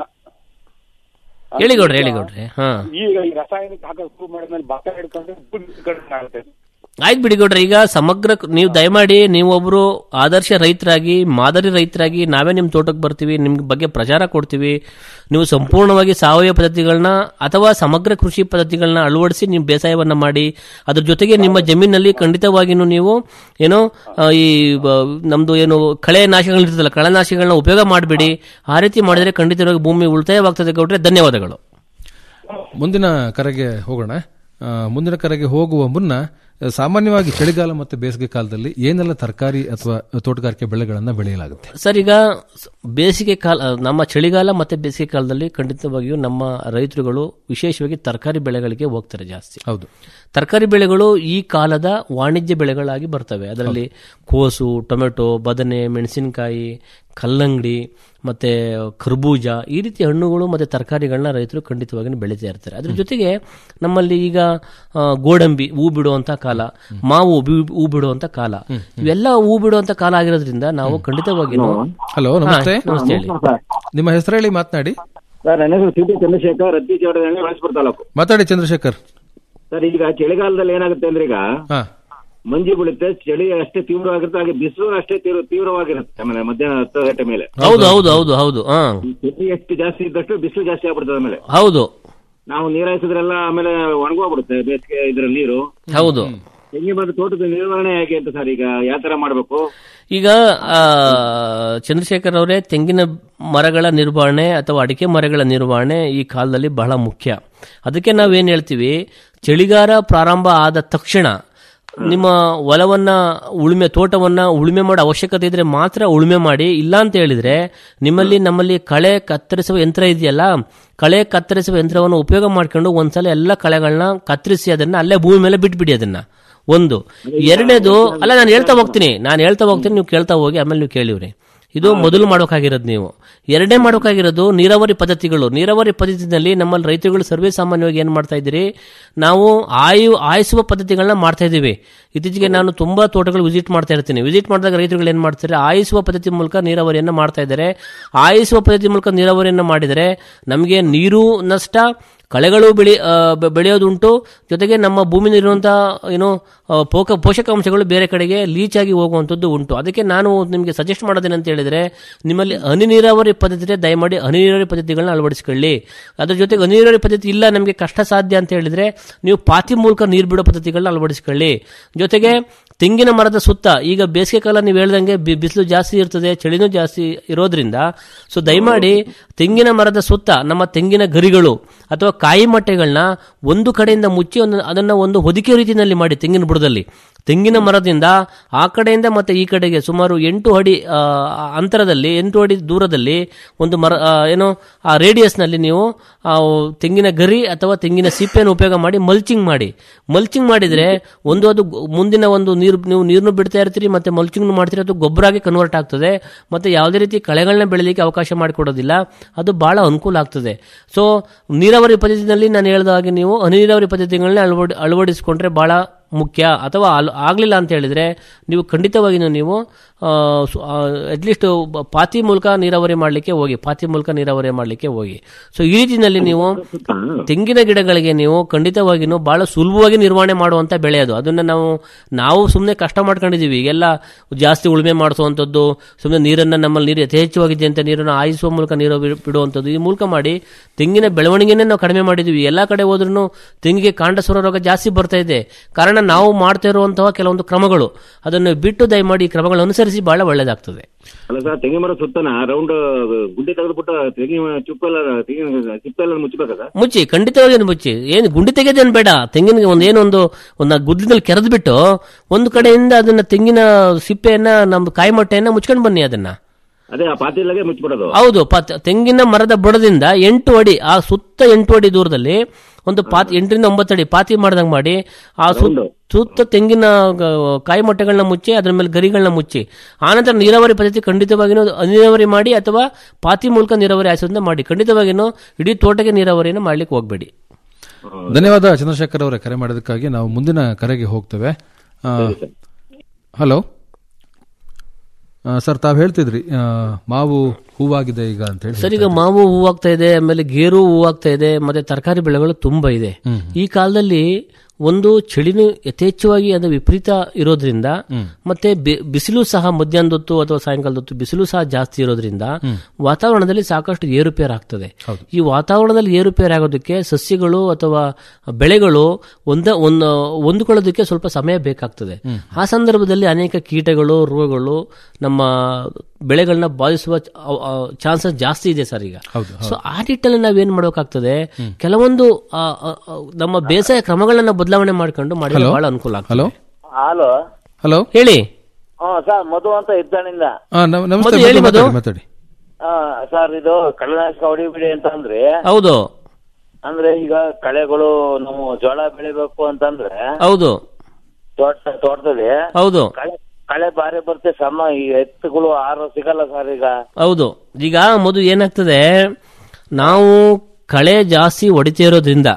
ಹೇಳಿ ಗೌಡ್ರೆ ಹೇಳಿ ಗೌಡ್ರೆ ಹಾ ಈಗ ಈ ರಾಸಾಯನಿಕ ಹಾಕಕ್ ಶುರು ಮಾಡಿದ್ಮೇಲೆ ಭತ್ತ ಹಿಡ್ಕೊಂಡ್ರೆ ಫುಲ್ ಹಿಡ್ಕೊಂಡಂಗ್ ಆಗುತ್ತೆ ಆಯ್ತು ಬಿಡಿ ಗೌಡ್ರೆ ಈಗ ಸಮಗ್ರ ನೀವು ದಯಮಾಡಿ ನೀವೊಬ್ರು ಆದರ್ಶ ರೈತರಾಗಿ ಮಾದರಿ ರೈತರಾಗಿ ನಾವೇ ನಿಮ್ಮ ತೋಟಕ್ಕೆ ಬರ್ತೀವಿ ನಿಮ್ಗೆ ಬಗ್ಗೆ ಪ್ರಚಾರ ಕೊಡ್ತೀವಿ ನೀವು ಸಂಪೂರ್ಣವಾಗಿ ಸಾವಯವ ಪದ್ಧತಿಗಳನ್ನ ಅಥವಾ ಸಮಗ್ರ ಕೃಷಿ ಪದ್ಧತಿಗಳನ್ನ ಅಳವಡಿಸಿ ನೀವು ಬೇಸಾಯವನ್ನ ಮಾಡಿ ಅದ್ರ ಜೊತೆಗೆ ನಿಮ್ಮ ಜಮೀನಲ್ಲಿ ಖಂಡಿತವಾಗಿಯೂ ನೀವು ಏನೋ ಆ, ಈ ಬ- ನಮ್ದು ಏನು ಕಳೆ ನಾಶಗಳಿರ್ತದಲ್ಲ ಕಳೆನಾಶಗಳನ್ನ ಉಪಯೋಗ ಮಾಡಬೇಡಿ ಆ ರೀತಿ ಮಾಡಿದ್ರೆ ಖಂಡಿತವಾಗಿ ಭೂಮಿ ಉಳಿತಾಯವಾಗ್ತದೆ ಗೌಡ್ರೆ ಧನ್ಯವಾದಗಳು ಮುಂದಿನ ಕರೆಗೆ ಹೋಗೋಣ ಆ, ಮುಂದಿನ ಕರೆಗೆ ಹೋಗುವ ಮುನ್ನ ಆ, ಸಾಮಾನ್ಯವಾಗಿ ಚಳಿಗಾಲ ಮತ್ತು ಬೇಸಿಗೆ ಕಾಲದಲ್ಲಿ ಏನೆಲ್ಲ ತರಕಾರಿ ಅಥವಾ ತೋಟಗಾರಿಕೆ ಬೆಳೆಗಳನ್ನ ಬೆಳೆಯಲಾಗುತ್ತೆ ಸರ್ ಈಗ ಸ- ಬೇಸಿಗೆ ಕಾಲ ನಮ್ಮ ಚಳಿಗಾಲ ಮತ್ತೆ ಬೇಸಿಗೆ ಕಾಲದಲ್ಲಿ ಖಂಡಿತವಾಗಿಯೂ ನಮ್ಮ ರೈತರುಗಳು ವಿಶೇಷವಾಗಿ ತರಕಾರಿ ಬೆಳೆಗಳಿಗೆ ಹೋಗ್ತಾರೆ ಜಾಸ್ತಿ ಹೌದು ತರಕಾರಿ ಬೆಳೆಗಳು ಈ ಕಾಲದ ವಾಣಿಜ್ಯ ಬೆಳೆಗಳಾಗಿ ಬರ್ತವೆ ಅದರಲ್ಲಿ ಕೋಸು ಟೊಮೆಟೊ ಬದನೆ ಮೆಣಸಿನಕಾಯಿ ಕಲ್ಲಂಗಡಿ ಮತ್ತೆ ಕರ್ಬೂಜ ಈ ರೀತಿ ಹಣ್ಣುಗಳು ಮತ್ತೆ ತರಕಾರಿಗಳನ್ನ ರೈತರು ಖಂಡಿತವಾಗಿ ಬೆಳೀತಾ ಇರ್ತಾರೆ ಅದ್ರ ಜೊತೆಗೆ ನಮ್ಮಲ್ಲಿ ಈಗ ಆ, ಗೋಡಂಬಿ ಹೂ ಬಿಡುವಂತ ಕಾಲ ಮಾವು ಬಿ- ಹೂ ಬಿಡುವಂತ ಕಾಲ ಇವೆಲ್ಲ ಹೂ ಬಿಡುವಂತ ಕಾಲ ಆಗಿರೋದ್ರಿಂದ ನಾವು ಖಂಡಿತವಾಗಿ ಹಲೋ ನಮಸ್ತೆ ನಮಸ್ತೆ ಹೇಳಿ ನಿಮ್ಮ ಹೆಸರು ಹೇಳಿ ಮಾತನಾಡಿ ಸರ್ ನನ್ನ ಹೆಸರು ಸಿ ಟಿ ಚಂದ್ರಶೇಖರ್ ಅತ್ತಿ ಚೌಡದಲ್ಲಿ ಹೊಳಸ್ಪುರ ತಾಲೂಕು ಮಾತಾಡಿ ಚಂದ್ರಶೇಖರ್ ಸರ್ ಈಗ ಚಳಿಗಾಲದಲ್ಲಿ ಏನಾಗುತ್ತೆ ಅಂದ್ರೆ ಈಗ ಹಾ ಮಂಜು ಬೀಳುತ್ತೆ ಚಳಿ ಅಷ್ಟೇ ತೀವ್ರವಾಗಿರುತ್ತೆ ಹಾಗೆ ಬಿಸಿಲು ಅಷ್ಟೇ ತೀವ್ರ ತೀವ್ರವಾಗಿರುತ್ತೆ ಆಮೇಲೆ ಮಧ್ಯಾಹ್ನ ಹತ್ತು ಗಂಟೆ ಮೇಲೆ ಹೌದು ಹೌದು ಹೌದು ಹೌದು ಹಾ ಚಳಿ ಎಷ್ಟು ಜಾಸ್ತಿ ಇದ್ದಷ್ಟು ಬಿಸಿಲು ಜಾಸ್ತಿ ಆಗ್ಬಿಡ್ತದೆ ಆಮೇಲೆ ಹೌದು ನಾವು ನೀರ್ ಹಾಯಿಸಿದ್ರೆಲ್ಲ ಆಮೇಲೆ ಒಣಗೋಗ್ಬಿಡುತ್ತೆ ಬೇಸಿಗೆ ಇದ್ರಲ್ಲಿ ನೀರು ಹೌದು ತೆಂಗಿನ ಮರದ ತೋಟದ ನಿರ್ವಹಣೆ ಹೇಗೆ ಅಂತ ಸರ್ ಈಗ ಯಾವ ತರ ಮಾಡ್ಬೇಕು ಈಗ ಆ, ಚಂದ್ರಶೇಖರ್ ಅವರೇ ತೆಂಗಿನ ಮರಗಳ ನಿರ್ವಹಣೆ ಅಥವಾ ಅಡಿಕೆ ಮರಗಳ ನಿರ್ವಹಣೆ ಈ ಕಾಲದಲ್ಲಿ ಬಹಳ ಮುಖ್ಯ ಅದಕ್ಕೆ ನಾವೇನ್ ಹೇಳ್ತೀವಿ ಚಳಿಗಾಲ ಪ್ರಾರಂಭ ಆದ ತಕ್ಷಣ ನಿಮ್ಮ ಹೊಲವನ್ನ ಉಳುಮೆ ತೋಟವನ್ನ ಉಳುಮೆ ಮಾಡೋ ಅವಶ್ಯಕತೆ ಇದ್ರೆ ಮಾತ್ರ ಉಳುಮೆ ಮಾಡಿ ಇಲ್ಲ ಅಂತ ಹೇಳಿದ್ರೆ ನಿಮ್ಮಲ್ಲಿ ನಮ್ಮಲ್ಲಿ ಕಳೆ ಕತ್ತರಿಸುವ ಯಂತ್ರ ಇದೆಯಲ್ಲ ಕಳೆ ಕತ್ತರಿಸುವ ಯಂತ್ರವನ್ನು ಉಪಯೋಗ ಮಾಡ್ಕೊಂಡು ಒಂದ್ಸಲ ಎಲ್ಲ ಕಳೆಗಳನ್ನ ಕತ್ತರಿಸಿ ಅದನ್ನ ಅಲ್ಲೇ ಭೂಮಿ ಮೇಲೆ ಬಿಟ್ಬಿಡಿ ಅದನ್ನ ಒಂದು ಎರಡನೇದು ಅಲ್ಲ ನಾನು ಹೇಳ್ತಾ ಹೋಗ್ತೀನಿ ನಾನು ಹೇಳ್ತಾ ಹೋಗ್ತೀನಿ ನೀವು ಕೇಳ್ತಾ ಹೋಗಿ ಆಮೇಲೆ ನೀವು ಕೇಳಿವ್ರಿ ಇದು ಮೊದಲು ಮಾಡೋಕ್ಕಾಗಿರೋದು ನೀವು ಎರಡನೇ ಮಾಡೋಕ್ಕಾಗಿರೋದು ನೀರಾವರಿ ಪದ್ಧತಿಗಳು ನೀರಾವರಿ ಪದ್ಧತಿನಲ್ಲಿ ನಮ್ಮಲ್ಲಿ ರೈತರುಗಳು ಸರ್ವೇ ಸಾಮಾನ್ಯವಾಗಿ ಏನು ಮಾಡ್ತಾ ಇದ್ದೀರಿ ನಾವು ಆಯು ಆಯಿಸುವ ಪದ್ಧತಿಗಳನ್ನ ಮಾಡ್ತಾ ಇದ್ದೀವಿ ಇತ್ತೀಚೆಗೆ ನಾನು ತುಂಬಾ ತೋಟಗಳು ವಿಸಿಟ್ ಮಾಡ್ತಾ ಇರ್ತೀನಿ ವಿಸಿಟ್ ಮಾಡಿದಾಗ ರೈತರುಗಳು ಏನು ಮಾಡ್ತಾರೆ ಆಯಿಸುವ ಪದ್ಧತಿ ಮೂಲಕ ನೀರಾವರಿಯನ್ನು ಮಾಡ್ತಾ ಇದ್ದಾರೆ ಆಯಿಸುವ ಪದ್ಧತಿ ಮೂಲಕ ನೀರಾವರಿಯನ್ನು ಮಾಡಿದರೆ ನಮಗೆ ನೀರು ನಷ್ಟ ಕಳೆಗಳು ಬೆಳೆ ಆ, ಬೆ- ಬೆಳೆಯೋದುಂಟು ಜೊತೆಗೆ ನಮ್ಮ ಭೂಮಿಲಿರುವಂತಹ ಏನು ಆ, ಪೋಕ ಪೋಷಕಾಂಶಗಳು ಬೇರೆ ಕಡೆಗೆ ಲೀಚ್ ಆಗಿ ಹೋಗುವಂಥದ್ದು ಉಂಟು ಅದಕ್ಕೆ ನಾನು ನಿಮಗೆ ಸಜೆಸ್ಟ್ ಮಾಡೋದೇನಂತ ಹೇಳಿದ್ರೆ ನಿಮ್ಮಲ್ಲಿ ಹನಿ ನೀರಾವರಿ ಪದ್ಧತಿ ಇದೆ, ದಯಮಾಡಿ ಹನಿ ನೀರಾವರಿ ಪದ್ಧತಿಗಳನ್ನ ಅಳವಡಿಸಿಕೊಳ್ಳಿ ಅದ್ರ ಜೊತೆಗೆ ಹನಿ ನೀರಾವರಿ ಪದ್ಧತಿ ಇಲ್ಲ ನಮಗೆ ಕಷ್ಟ ಸಾಧ್ಯ ಅಂತ ಹೇಳಿದ್ರೆ ನೀವು ಪಾತಿ ಮೂಲಕ ನೀರು ಬಿಡೋ ಪದ್ಧತಿಗಳನ್ನ ಅಳವಡಿಸಿಕೊಳ್ಳಿ ಜೊತೆಗೆ ತೆಂಗಿನ ಮರದ ಸುತ್ತ ಈಗ ಬೇಸಿಗೆ ಕಾಲ ನೀವು ಹೇಳ್ದಂಗೆ ಬಿ- ಬಿಸಿಲು ಜಾಸ್ತಿ ಇರ್ತದೆ ಚಳಿನೂ ಜಾಸ್ತಿ ಇರೋದ್ರಿಂದ ಸೊ ದಯಮಾಡಿ ತೆಂಗಿನ ಮರದ ಸುತ್ತ ನಮ್ಮ ತೆಂಗಿನ ಗರಿಗಳು ಅಥವಾ ಕಾಯಿ ಮಟ್ಟೆಗಳನ್ನ ಒಂದು ಕಡೆಯಿಂದ ಮುಚ್ಚಿ ಒಂದು ಅದನ್ನ ಒಂದು ಹೊದಿಕೆ ರೀತಿಯಲ್ಲಿ ಮಾಡಿ ತೆಂಗಿನ ಬುಡದಲ್ಲಿ ತೆಂಗಿನ ಮರದಿಂದ ಆ ಕಡೆಯಿಂದ ಮತ್ತೆ ಈ ಕಡೆಗೆ ಸುಮಾರು ಎಂಟು ಅಡಿ ಆ, ಅಂತರದಲ್ಲಿ ಎಂಟು ಅಡಿ ದೂರದಲ್ಲಿ ಒಂದು ಮರ ಆ, ಏನು ಆ ರೇಡಿಯಸ್ನಲ್ಲಿ ನೀವು ಆ, ತೆಂಗಿನ ಗರಿ ಅಥವಾ ತೆಂಗಿನ ಸಿಪ್ಪೆಯನ್ನು ಉಪಯೋಗ ಮಾಡಿ ಮಲ್ಚಿಂಗ್ ಮಾಡಿ ಮಲ್ಚಿಂಗ್ ಮಾಡಿದ್ರೆ ಒಂದು ಅದು ಗೊ- ಮುಂದಿನ ಒಂದು ನೀರು ನೀವು ನೀರನ್ನು ಬಿಡ್ತಾ ಇರ್ತೀರಿ ಮತ್ತೆ ಮಲ್ಚಿಂಗ್ ಮಾಡ್ತೀರಿ ಅದು ಗೊಬ್ಬರ ಆಗಿ ಕನ್ವರ್ಟ್ ಆಗ್ತದೆ ಮತ್ತೆ ಯಾವುದೇ ರೀತಿ ಕಳೆಗಳನ್ನ ಬೆಳಲಿಕ್ಕೆ ಅವಕಾಶ ಮಾಡಿಕೊಡೋದಿಲ್ಲ ಅದು ಬಹಳ ಅನುಕೂಲ ಆಗ್ತದೆ ಸೊ ನೀರಾವರಿ ಪದ್ಧತಿನಲ್ಲಿ ನಾನು ಹೇಳಿದ ಹಾಗೆ ನೀವು ಹನಿ ನೀರಾವರಿ ಪದ್ಧತಿಗಳನ್ನ ಅಳವಡಿ ಅಳವಡಿಸಿಕೊಂಡ್ರೆ ಬಹಳ ಮುಖ್ಯ ಅಥವಾ ಅಲ್- ಆಗ್ಲಿಲ್ಲ ಅಂತ ಹೇಳಿದ್ರೆ ನೀವು ಖಂಡಿತವಾಗಿಯೂ ನೀವು ಅಟ್ಲೀಸ್ಟ್ ಪಾತಿ ಮೂಲಕ ನೀರಾವರಿ ಮಾಡಲಿಕ್ಕೆ ಹೋಗಿ ಪಾತಿ ಮೂಲಕ ನೀರಾವರಿ ಮಾಡಲಿಕ್ಕೆ ಹೋಗಿ ಸೊ ಈ ರೀತಿಯಲ್ಲಿ ನೀವು ತೆಂಗಿನ ಗಿಡಗಳಿಗೆ ನೀವು ಖಂಡಿತವಾಗಿಯೂ ಬಹಳ ಸುಲಭವಾಗಿ ನಿರ್ವಹಣೆ ಮಾಡುವಂತ ಬೆಳೆ ಅದು ಅದನ್ನ ನಾವು ನಾವು ಸುಮ್ಮನೆ ಕಷ್ಟ ಮಾಡ್ಕೊಂಡಿದೀವಿ ಈಗೆಲ್ಲ ಜಾಸ್ತಿ ಉಳುಮೆ ಮಾಡಿಸುವಂಥದ್ದು ಸುಮ್ಮನೆ ನೀರನ್ನ ನಮ್ಮಲ್ಲಿ ನೀರು ಯಥೇಚ್ಛವಾಗಿದೆ ಅಂತ ನೀರನ್ನು ಆಯಿಸುವ ಮೂಲಕ ನೀರು ಬಿಡು- ಬಿಡುವಂಥದ್ದು ಈ ಮೂಲಕ ಮಾಡಿ ತೆಂಗಿನ ಬೆಳವಣಿಗೆನೇ ನಾವು ಕಡಿಮೆ ಮಾಡಿದೀವಿ ಎಲ್ಲ ಕಡೆ ಹೋದ್ರೂ ತೆಂಗಿಗೆ ಕಾಂಡ ಸೊರ ರೋಗ ಜಾಸ್ತಿ ಬರ್ತಾ ಇದೆ ಕಾರಣ ನಾವು ಮಾಡ್ತಾ ಇರುವಂತಹ ಕೆಲವೊಂದು ಕ್ರಮಗಳು ಅದನ್ನು ಬಿಟ್ಟು ದಯಮಾಡಿ ಈ ಕ್ರಮಗಳನ್ನು ಅನುಸರಿಸಿ ಬಹಳ ಒಳ್ಳೆಯದಾಗ್ತದೆ ಅಲ್ಲ ಸರ್ ತೆಂಗಿನ ಮರ ಸುತ್ತನ ರೌಂಡ್ ಗುಡ್ಡೆ ತೆಗೆದುಬಿಟ್ಟು ತೆಂಗಿನ ಚುಪ್ಪೆಲ್ಲ ತೆಂಗಿನ ಚಿಪ್ಪೆಲ್ಲ ಮುಚ್ಚಬೇಕಾ ಸರ್ ಮುಚ್ಚಿ ಖಂಡಿತವಾಗಿ ಮುಚ್ಚಿ ಏನು ಗುಂಡಿ ತೆಗೆದೇನು ಬೇಡ ತೆಂಗಿನ ಒಂದು ಏನೊಂದು ಒಂದು ಗುದ್ದಲಿನಲ್ಲಿ ಕೆರೆದು ಬಿಟ್ಟು ಒಂದು ಕಡೆಯಿಂದ ಅದನ್ನ ತೆಂಗಿನ ಸಿಪ್ಪೆಯನ್ನ ನಮ್ಮ ಕಾಯಿ ಮೊಟ್ಟೆಯನ್ನ ಮುಚ್ಕೊಂಡು ಬನ್ನಿ ಅದನ್ನ ಅದೇ ಆ ಪಾತಿಲಾಗೆ ಮುಚ್ಚಿಬಿಡೋದು ಹೌದು ಪ- ತೆಂಗಿನ ಮರದ ಬುಡದಿಂದ ಎಂಟು ಅಡಿ ಆ ಸುತ್ತ ಎಂಟು ಅಡಿ ದೂರದಲ್ಲಿ ಒಂದು ಪಾತಿ ಎಂಟರಿಂದ ಒಂಬತ್ತು ಅಡಿ ಪಾತಿ ಮಾಡ್ದಂಗ್ ಮಾಡಿ ಆ ಸುತ್ತ ಸುತ್ತ ತೆಂಗಿನ ಗ- ಕಾಯಿ ಮೊಟ್ಟೆಗಳನ್ನ ಮುಚ್ಚಿ ಅದ್ರ ಮೇಲೆ ಗರಿಗಳನ್ನ ಮುಚ್ಚಿ ಆನಂತರ ನೀರಾವರಿ ಪದ್ಧತಿ ಖಂಡಿತವಾಗಿಯೂ ನೀರಾವರಿ ಮಾಡಿ ಅಥವಾ ಪಾತಿ ಮೂಲಕ ನೀರಾವರಿ ಹಾಯಿಸೋದನ್ನ ಮಾಡಿ ಖಂಡಿತವಾಗಿಯೂ ಇಡೀ ತೋಟಕ್ಕೆ ನೀರಾವರಿಯನ್ನು ಮಾಡ್ಲಿಕ್ಕೆ ಹೋಗ್ಬೇಡಿ ಧನ್ಯವಾದ ಚಂದ್ರಶೇಖರ್ ಅವರೇ ಕರೆ ಮಾಡೋದಕ್ಕಾಗಿ ನಾವು ಮುಂದಿನ ಕರೆಗೆ ಹೋಗ್ತೇವೆ ಆ, ಹಲೋ ಆ, ಸರ್ ತಾವು ಹೇಳ್ತಿದ್ರಿ ಆ, ಮಾವು ಹೂವಾಗಿದೆ ಈಗ ಅಂತ ಹೇಳಿ ಸರ್ ಈಗ ಮಾವು ಹೂವಾಗ್ತಾ ಇದೆ ಆಮೇಲೆ ಗೇರು ಹೂವಾಗ್ತಾ ಇದೆ ಮತ್ತೆ ತರಕಾರಿ ಬೆಳೆಗಳು ತುಂಬಾ ಇದೆ ಈ ಕಾಲದಲ್ಲಿ ಒಂದು ಚಳಿನೂ ಯಥೇಚ್ಛವಾಗಿ ಅದು ವಿಪರೀತ ಇರೋದ್ರಿಂದ ಮತ್ತೆ ಬಿ- ಬಿಸಿಲು ಸಹ ಮಧ್ಯಾಹ್ನದ ಹೊತ್ತು ಅಥವಾ ಸಾಯಂಕಾಲದ ಹೊತ್ತು ಬಿಸಿಲು ಸಹ ಜಾಸ್ತಿ ಇರೋದ್ರಿಂದ ವಾತಾವರಣದಲ್ಲಿ ಸಾಕಷ್ಟು ಏರುಪೇರು ಆಗ್ತದೆ ಈ ವಾತಾವರಣದಲ್ಲಿ ಏರುಪೇರು ಆಗೋದಕ್ಕೆ ಸಸ್ಯಗಳು ಅಥವಾ ಬೆಳೆಗಳು ಒಂದ ಒಂದು ಹೊಂದಿಕೊಳ್ಳೋದಕ್ಕೆ ಸ್ವಲ್ಪ ಸಮಯ ಬೇಕಾಗ್ತದೆ ಆ ಸಂದರ್ಭದಲ್ಲಿ ಅನೇಕ ಕೀಟಗಳು ರೋಗಗಳು ನಮ್ಮ ಬೆಳೆಗಳನ್ನ ಬಾಧಿಸುವ ಚಾನ್ಸಸ್ ಜಾಸ್ತಿ ಇದೆ ಸರ್ ಈಗ ಸೊ ಆ ನಿಟ್ಟಲ್ಲಿ ನಾವೇನ್ ಮಾಡಬೇಕಾಗ್ತದೆ ಕೆಲವೊಂದು ಆ, ಆ, ಆ, ನಮ್ಮ ಬೇಸಾಯ ಕ್ರಮಗಳನ್ನ ಬದಲಾವಣೆ ಮಾಡ್ಕೊಂಡು ಮಾಡಿದ್ರೆ ಹಲೋ? ಬಹಳ ಅನುಕೂಲ ಆಗ್ತದೆ ಹಲೋ ಹಲೋ ಹಲೋ ಹೇಳಿ ಹ್ಮ್ ಸರ್ ಮಧು ಅಂತ ಇದ್ದಣಿಂದ ಆ, ನಮ- ನಮಸ್ತೆ ಮಧು, ಹೇಳಿ ಮಾತಾಡಿ, ಮಧು. ಮಾತಾಡಿ ಆ, ಸರ್ ಇದು ಕಳೆನಾಶಕ ಹೊಡಿಬಿಡಿ ಅಂತ ಅಂದ್ರೆ ಹೌದು ಅಂದ್ರೆ ಈಗ ಕಳೆಗಳು ನಾವು ಜೋಳ ಬೆಳಿಬೇಕು ಅಂತಂದ್ರೆ ಹೌದು ತೋಟ ತೋಟದಲ್ಲಿ ಹೌದು ಕಳೆ ಕಳೆ ಬಾರಿ ಬರುತ್ತೆ ಸಮ ಈ ಎತ್ತುಗಳು ಆರು ಸಿಗಲ್ಲ ಸರ್ ಈಗ ಹೌದು ಈಗ ಮೊದಲು ಏನಾಗ್ತದೆ ನಾವು ಕಳೆ ಜಾಸ್ತಿ ಹೊಡಿತಾ ಇರೋದ್ರಿಂದ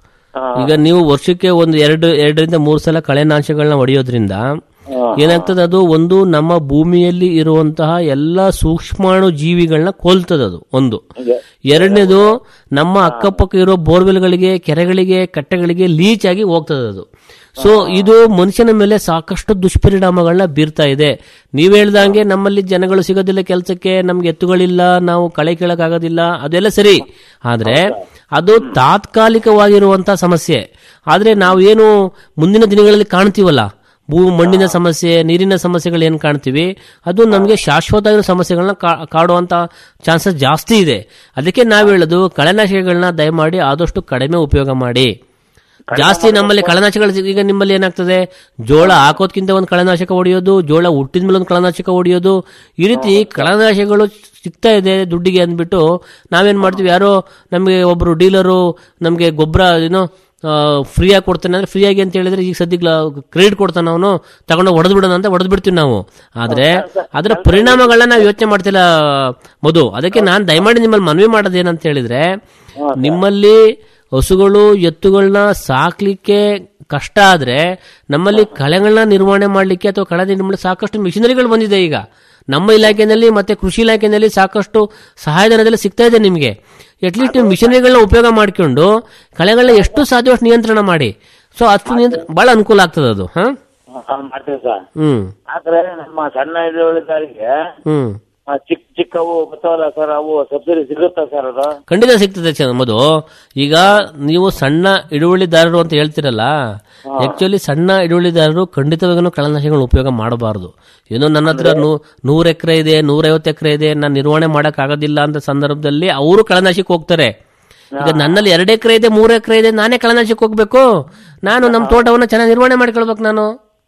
ಈಗ ನೀವು ವರ್ಷಕ್ಕೆ ಒಂದು ಎರಡು ಎರಡರಿಂದ ಮೂರು ಸಲ ಕಳೆನಾಶಗಳನ್ನ ಹೊಡೆಯೋದ್ರಿಂದ ಏನಾಗ್ತದೆ ಅದು ಒಂದು ನಮ್ಮ ಭೂಮಿಯಲ್ಲಿ ಇರುವಂತಹ ಎಲ್ಲ ಸೂಕ್ಷ್ಮಾಣು ಜೀವಿಗಳನ್ನ ಕೊಲ್ತದೆ ಅದು ಒಂದು ಎರಡನೇದು ನಮ್ಮ ಅಕ್ಕಪಕ್ಕ ಇರೋ ಬೋರ್ವೆಲ್ಗಳಿಗೆ ಕೆರೆಗಳಿಗೆ ಕಟ್ಟೆಗಳಿಗೆ ಲೀಚ್ ಆಗಿ ಹೋಗ್ತದೆ ಅದು ಸೊ ಇದು ಮನುಷ್ಯನ ಮೇಲೆ ಸಾಕಷ್ಟು ದುಷ್ಪರಿಣಾಮಗಳನ್ನ ಬೀರ್ತಾ ಇದೆ ನೀವ್ ಹೇಳ್ದಂಗೆ ನಮ್ಮಲ್ಲಿ ಜನಗಳು ಸಿಗೋದಿಲ್ಲ ಕೆಲಸಕ್ಕೆ ನಮ್ಗೆ ಎತ್ತುಗಳಿಲ್ಲ ನಾವು ಕಳೆ ಕೀಳಕ್ಕಾಗೋದಿಲ್ಲ ಅದೆಲ್ಲ ಸರಿ ಆದ್ರೆ ಅದು ತಾತ್ಕಾಲಿಕವಾಗಿರುವಂತಹ ಸಮಸ್ಯೆ ಆದ್ರೆ ನಾವು ಏನು ಮುಂದಿನ ದಿನಗಳಲ್ಲಿ ಕಾಣ್ತೀವಲ್ಲ ಭೂ ಮಣ್ಣಿನ ಸಮಸ್ಯೆ ನೀರಿನ ಸಮಸ್ಯೆಗಳು ಏನು ಕಾಣ್ತೀವಿ ಅದು ನಮಗೆ ಶಾಶ್ವತವಾಗಿರೋ ಸಮಸ್ಯೆಗಳನ್ನ ಕಾ- ಕಾಡುವಂತ ಚಾನ್ಸಸ್ ಜಾಸ್ತಿ ಇದೆ ಅದಕ್ಕೆ ನಾವು ಹೇಳೋದು ಕಳೆನಾಶಕಗಳನ್ನ ದಯಮಾಡಿ ಆದಷ್ಟು ಕಡಿಮೆ ಉಪಯೋಗ ಮಾಡಿ ಜಾಸ್ತಿ ನಮ್ಮಲ್ಲಿ ಕಳೆನಾಶಕಗಳು ಸಿಗ್- ಈಗ ನಿಮ್ಮಲ್ಲಿ ಏನಾಗ್ತದೆ ಜೋಳ ಹಾಕೋದ್ಕಿಂತ ಒಂದು ಕಳೆನಾಶಕ ಹೊಡೆಯೋದು ಜೋಳ ಹುಟ್ಟಿದ ಮೇಲೆ ಒಂದು ಕಳೆನಾಶಕ ಹೊಡೆಯೋದು ಈ ರೀತಿ ಕಳೆನಾಶಕಗಳು ಸಿಗ್ತಾ ಇದೆ ದುಡ್ಡಿಗೆ ಅಂದ್ಬಿಟ್ಟು ನಾವೇನ್ ಮಾಡ್ತೀವಿ ಯಾರೋ ನಮಗೆ ಒಬ್ರು ಡೀಲರು ನಮಗೆ ಗೊಬ್ಬರ ಏನೋ ಫ್ರೀಯಾಗಿ ಕೊಡ್ತಾನೆ ಅಂದ್ರೆ ಫ್ರೀಯಾಗಿ ಅಂತ ಹೇಳಿದ್ರೆ ಈಗ ಸದ್ಯಕ್ಕೆ ಕ್ರೆಡಿಟ್ ಕೊಡ್ತಾನೆ ಅವನು ತಗೊಂಡು ಹೊಡೆದು ಬಿಡೋಣ ಅಂತ ಹೊಡೆದು ಬಿಡ್ತೀವಿ ನಾವು ಆದ್ರೆ ಅದರ ಪರಿಣಾಮಗಳನ್ನ ನಾವು ಯೋಚನೆ ಮಾಡ್ತಿಲ್ಲ ಮಧು ಅದಕ್ಕೆ ನಾನು ದಯಮಾಡಿ ನಿಮ್ಮಲ್ಲಿ ಮನವಿ ಮಾಡೋದೇನಂತ ಹೇಳಿದ್ರೆ ನಿಮ್ಮಲ್ಲಿ ಹಸುಗಳು ಎತ್ತುಗಳನ್ನ ಸಾಕ್ಲಿಕ್ಕೆ ಕಷ್ಟ ಆದ್ರೆ ನಮ್ಮಲ್ಲಿ ಕಳೆಗಳನ್ನ ನಿರ್ವಹಣೆ ಮಾಡಲಿಕ್ಕೆ ಅಥವಾ ಕಳೆ ನಿರ್ವಹಣೆ ಸಾಕಷ್ಟು ಮಿಷನರಿಗಳು ಬಂದಿದೆ ಈಗ ನಮ್ಮ ಇಲಾಖೆಯಲ್ಲಿ ಮತ್ತೆ ಕೃಷಿ ಇಲಾಖೆಯಲ್ಲಿ ಸಾಕಷ್ಟು ಸಹಾಯಧನದಲ್ಲಿ ಸಿಗ್ತಾ ಇದೆ ನಿಮಗೆ ಅಟ್ಲೀಸ್ಟ್ ನೀವು ಮಿಷನರಿಗಳನ್ನ ಉಪಯೋಗ ಮಾಡಿಕೊಂಡು ಕಳೆಗಳನ್ನ ಎಷ್ಟು ಸಾಧ್ಯವಷ್ಟು ನಿಯಂತ್ರಣ ಮಾಡಿ ಸೊ ಅಷ್ಟು ನಿಯಂತ್ರ ಬಹಳ ಅನುಕೂಲ ಆಗ್ತದೆ ಅದು ಹಾ ಹಾ, ಮಾಡ್ತೀವಿ ಸರ್ ಹ್ಮ್ ಆದ್ರೆ ನಮ್ಮ ಸಣ್ಣ ಹಿಡುವಳಿದಾರಿಗೆ ಹ್ಮ್ ಆ, ಚಿಕ್ಕ ಚಿಕ್ಕವು ಬರ್ತಾವಲ್ಲ ಸರ್ ಅವು ಸಬ್ಸಿಡಿ ಸಿಗುತ್ತಾ ಸರ್ ಅದು ಖಂಡಿತ ಸಿಗ್ತದೆ ಚ- ಮಧು ಈಗ ನೀವು ಸಣ್ಣ ಹಿಡುವಳಿದಾರರು ಅಂತ ಹೇಳ್ತಿರಲ್ಲ ಆಕ್ಚುಲಿ ಸಣ್ಣ ಹಿಡುವಳಿದಾರರು ಖಂಡಿತವಾಗೂ ಕಳೆನಾಶಕಗಳನ್ನ ಉಪಯೋಗ ಮಾಡಬಾರದು ಏನೋ ನನ್ನ ಹತ್ರ ನೂ- ನೂರ್ ಎಕರೆ ಇದೆ ನೂರೈವತ್ತು ಎಕರೆ ಇದೆ ನಾನು ನಿರ್ವಹಣೆ ಮಾಡಕ್ ಆಗೋದಿಲ್ಲ ಅಂತ ಸಂದರ್ಭದಲ್ಲಿ ಅವರು ಕಳೆನಾಶಕ್ಕೆ ಹೋಗ್ತಾರೆ ಈಗ ನನ್ನಲ್ಲಿ ಎರಡು ಎಕರೆ ಇದೆ ಮೂರು ಎಕರೆ ಇದೆ ನಾನೇ ಕಳೆನಾಶಕ್ಕೆ ಹೋಗ್ಬೇಕು ನಾನು ನಮ್ಮ ತೋಟವನ್ನ ಚೆನ್ನಾಗಿ ನಿರ್ವಹಣೆ ಮಾಡ್ಕೊಳ್ಬೇಕು ನಾನು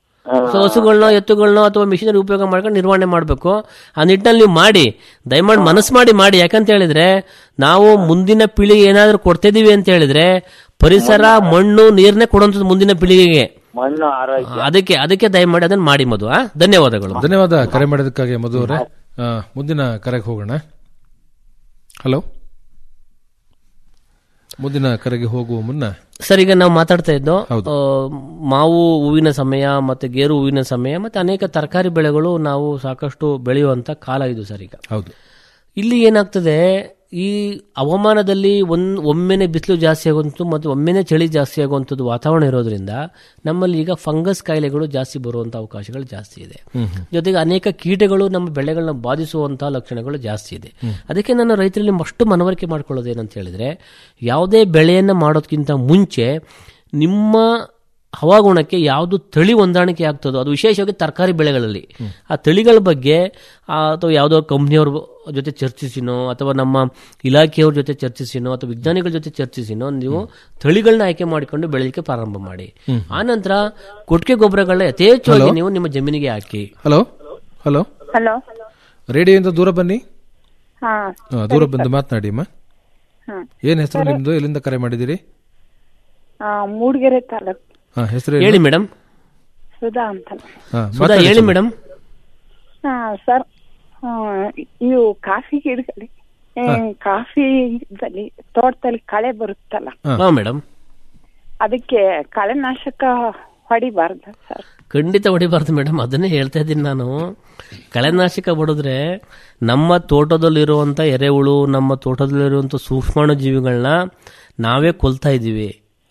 ಸೊ ಹಸುಗಳನ್ನೋ ಎತ್ತುಗಳನ್ನೋ ಅಥವಾ ಮಿಷಿನರಿ ಉಪಯೋಗ ಮಾಡ್ಕೊಂಡು ನಿರ್ವಹಣೆ ಮಾಡಬೇಕು ಆ ನಿಟ್ಟಿನಲ್ಲಿ ನೀವು ಮಾಡಿ ದಯಮಾಡಿ ಮನಸ್ಸು ಮಾಡಿ ಮಾಡಿ ಯಾಕಂತ ಹೇಳಿದ್ರೆ ನಾವು ಮುಂದಿನ ಪೀಳಿಗೆ ಏನಾದ್ರೂ ಕೊಡ್ತಿದೀವಿ ಅಂತ ಹೇಳಿದ್ರೆ ಪರಿಸರ ಮಣ್ಣು ನೀರನ್ನೇ ಕೊಡುವಂಥದ್ದು ಮುಂದಿನ ಪೀಳಿಗೆಗೆ ಮಣ್ಣು ಆರೋಗ್ಯ ಅದಕ್ಕೆ ಅದಕ್ಕೆ ದಯಮಾಡಿ ಅದನ್ನ ಮಾಡಿ ಮಧು ಆ? ಧನ್ಯವಾದಗಳು ಧನ್ಯವಾದ ಕರೆ ಮಾಡಿದ್ದಕ್ಕಾಗಿ ಮಧು ಅವರೇ ಆ, ಮುಂದಿನ ಕರೆಗೆ ಹೋಗೋಣ ಹಲೋ ಮುಂದಿನ ಕರೆಗೆ ಹೋಗುವ ಮುನ್ನ ಸರ್ ಈಗ ನಾವು ಮಾತಾಡ್ತಾ ಇದ್ದೋ ಆ, ಮಾವು ಹೂವಿನ ಸಮಯ ಮತ್ತೆ ಗೇರು ಹೂವಿನ ಸಮಯ ಮತ್ತೆ ಅನೇಕ ತರಕಾರಿ ಬೆಳೆಗಳು ನಾವು ಸಾಕಷ್ಟು ಬೆಳೆಯುವಂತ ಕಾಲ ಇದು ಸರ್ ಈಗ ಹೌದು ಇಲ್ಲಿ ಏನಾಗ್ತದೆ ಈ ಹವಾಮಾನದಲ್ಲಿ ಒಂದ್ ಒಮ್ಮೆನೆ ಬಿಸಿಲು ಜಾಸ್ತಿ ಆಗುವಂಥದ್ದು ಮತ್ತು ಒಮ್ಮೆನೆ ಚಳಿ ಜಾಸ್ತಿ ಆಗುವಂಥದ್ದು ವಾತಾವರಣ ಇರೋದ್ರಿಂದ ನಮ್ಮಲ್ಲಿ ಈಗ ಫಂಗಸ್ ಕಾಯಿಲೆಗಳು ಜಾಸ್ತಿ ಬರುವಂಥ ಅವಕಾಶಗಳು ಜಾಸ್ತಿ ಇದೆ ಜೊತೆಗೆ ಅನೇಕ ಕೀಟಗಳು ನಮ್ಮ ಬೆಳೆಗಳನ್ನ ಬಾಧಿಸುವಂತಹ ಲಕ್ಷಣಗಳು ಜಾಸ್ತಿ ಇದೆ ಅದಕ್ಕೆ ನಾನು ರೈತರಲ್ಲಿ ಅಷ್ಟು ಮನವರಿಕೆ ಮಾಡ್ಕೊಳ್ಳೋದು ಏನಂತ ಹೇಳಿದ್ರೆ ಯಾವುದೇ ಬೆಳೆಯನ್ನ ಮಾಡೋದಕ್ಕಿಂತ ಮುಂಚೆ ನಿಮ್ಮ ಹವಾಗುಣಕ್ಕೆ ಯಾವುದು ತಳಿ ಹೊಂದಾಣಿಕೆ ಆಗ್ತದೋ ಅದು ವಿಶೇಷವಾಗಿ ತರಕಾರಿ ಬೆಳೆಗಳಲ್ಲಿ ಆ ತಳಿಗಳ ಬಗ್ಗೆ ಆ, ಅಥವಾ ಯಾವುದೋ ಕಂಪ್ನಿಯವ್ರ ಜೊತೆ ಚರ್ಚಿಸಿನೋ ಅಥವಾ ನಮ್ಮ ಇಲಾಖೆಯವ್ರ ಜೊತೆ ಚರ್ಚಿಸಿನೋ ಅಥವಾ ವಿಜ್ಞಾನಿಗಳ ಜೊತೆ ಚರ್ಚಿಸಿನೋ ನೀವು ತಳಿಗಳನ್ನ ಆಯ್ಕೆ ಮಾಡಿಕೊಂಡು ಬೆಳೆಯಲಿಕ್ಕೆ ಪ್ರಾರಂಭ ಮಾಡಿ ಆ ನಂತರ ಕೊಟ್ಟಿಗೆ ಗೊಬ್ಬರಗಳನ್ನ ಯಥೇಚ್ಛವಾಗಿ Hello? ನೀವು ನಿಮ್ಮ ಜಮೀನಿಗೆ ಹಾಕಿ ಹಲೋ ಹಲೋ ಹಲೋ ರೇಡಿಯೋಯಿಂದ ದೂರ ಬನ್ನಿ ಹಾ ಆ, ದೂರ ಬಂದು ಮಾತನಾಡಿ ಅಮ್ಮ ಹಾ. ಏನ್ ಹೆಸರು ನಿಮ್ದು ಎಲ್ಲಿಂದ ಕರೆ ಮಾಡಿದಿರಿ ಆ, ಮೂಡಿಗೆರೆ ತಾಲೂಕು ಹಾ ಹೆಸರು ಹೇಳಿ ಮೇಡಮ್ ಸುಧಾ ಅಂತ ಹಾ, ಸುಧಾ ಮಾತಾಡಿ ಹೇಳಿ ಸುಧಾ. ಮೇಡಮ್ ಹಾ ಸರ್ ಆ, ಇವು ಕಾಫಿ ಗಿಡದಲ್ಲಿ ಏ, ಕಾಫಿ ಗಿಡದಲ್ಲಿ ತೋಟದಲ್ಲಿ ಕಳೆ ಬರುತ್ತಲ್ಲ ಹಾ ಮೇಡಮ್ ಅದಕ್ಕೆ ಕಳೆನಾಶಕ ಹೊಡಿಬಾರ್ದ ಸರ್ ಖಂಡಿತ ಹೊಡಿಬಾರ್ದು ಮೇಡಮ್ ಅದನ್ನೇ ಹೇಳ್ತಾ ಇದ್ದೀನಿ ನಾನು ಕಳೆನಾಶಕ ಹೊಡೆದ್ರೆ ನಮ್ಮ ತೋಟದಲ್ಲಿರುವಂಥ ಎರೆಹುಳು ನಮ್ಮ ತೋಟದಲ್ಲಿರುವಂಥ ಸೂಕ್ಷ್ಮಾಣು ಜೀವಿಗಳನ್ನ ನಾವೇ ಕೊಲ್ತಾ ಇದ್ದೀವಿ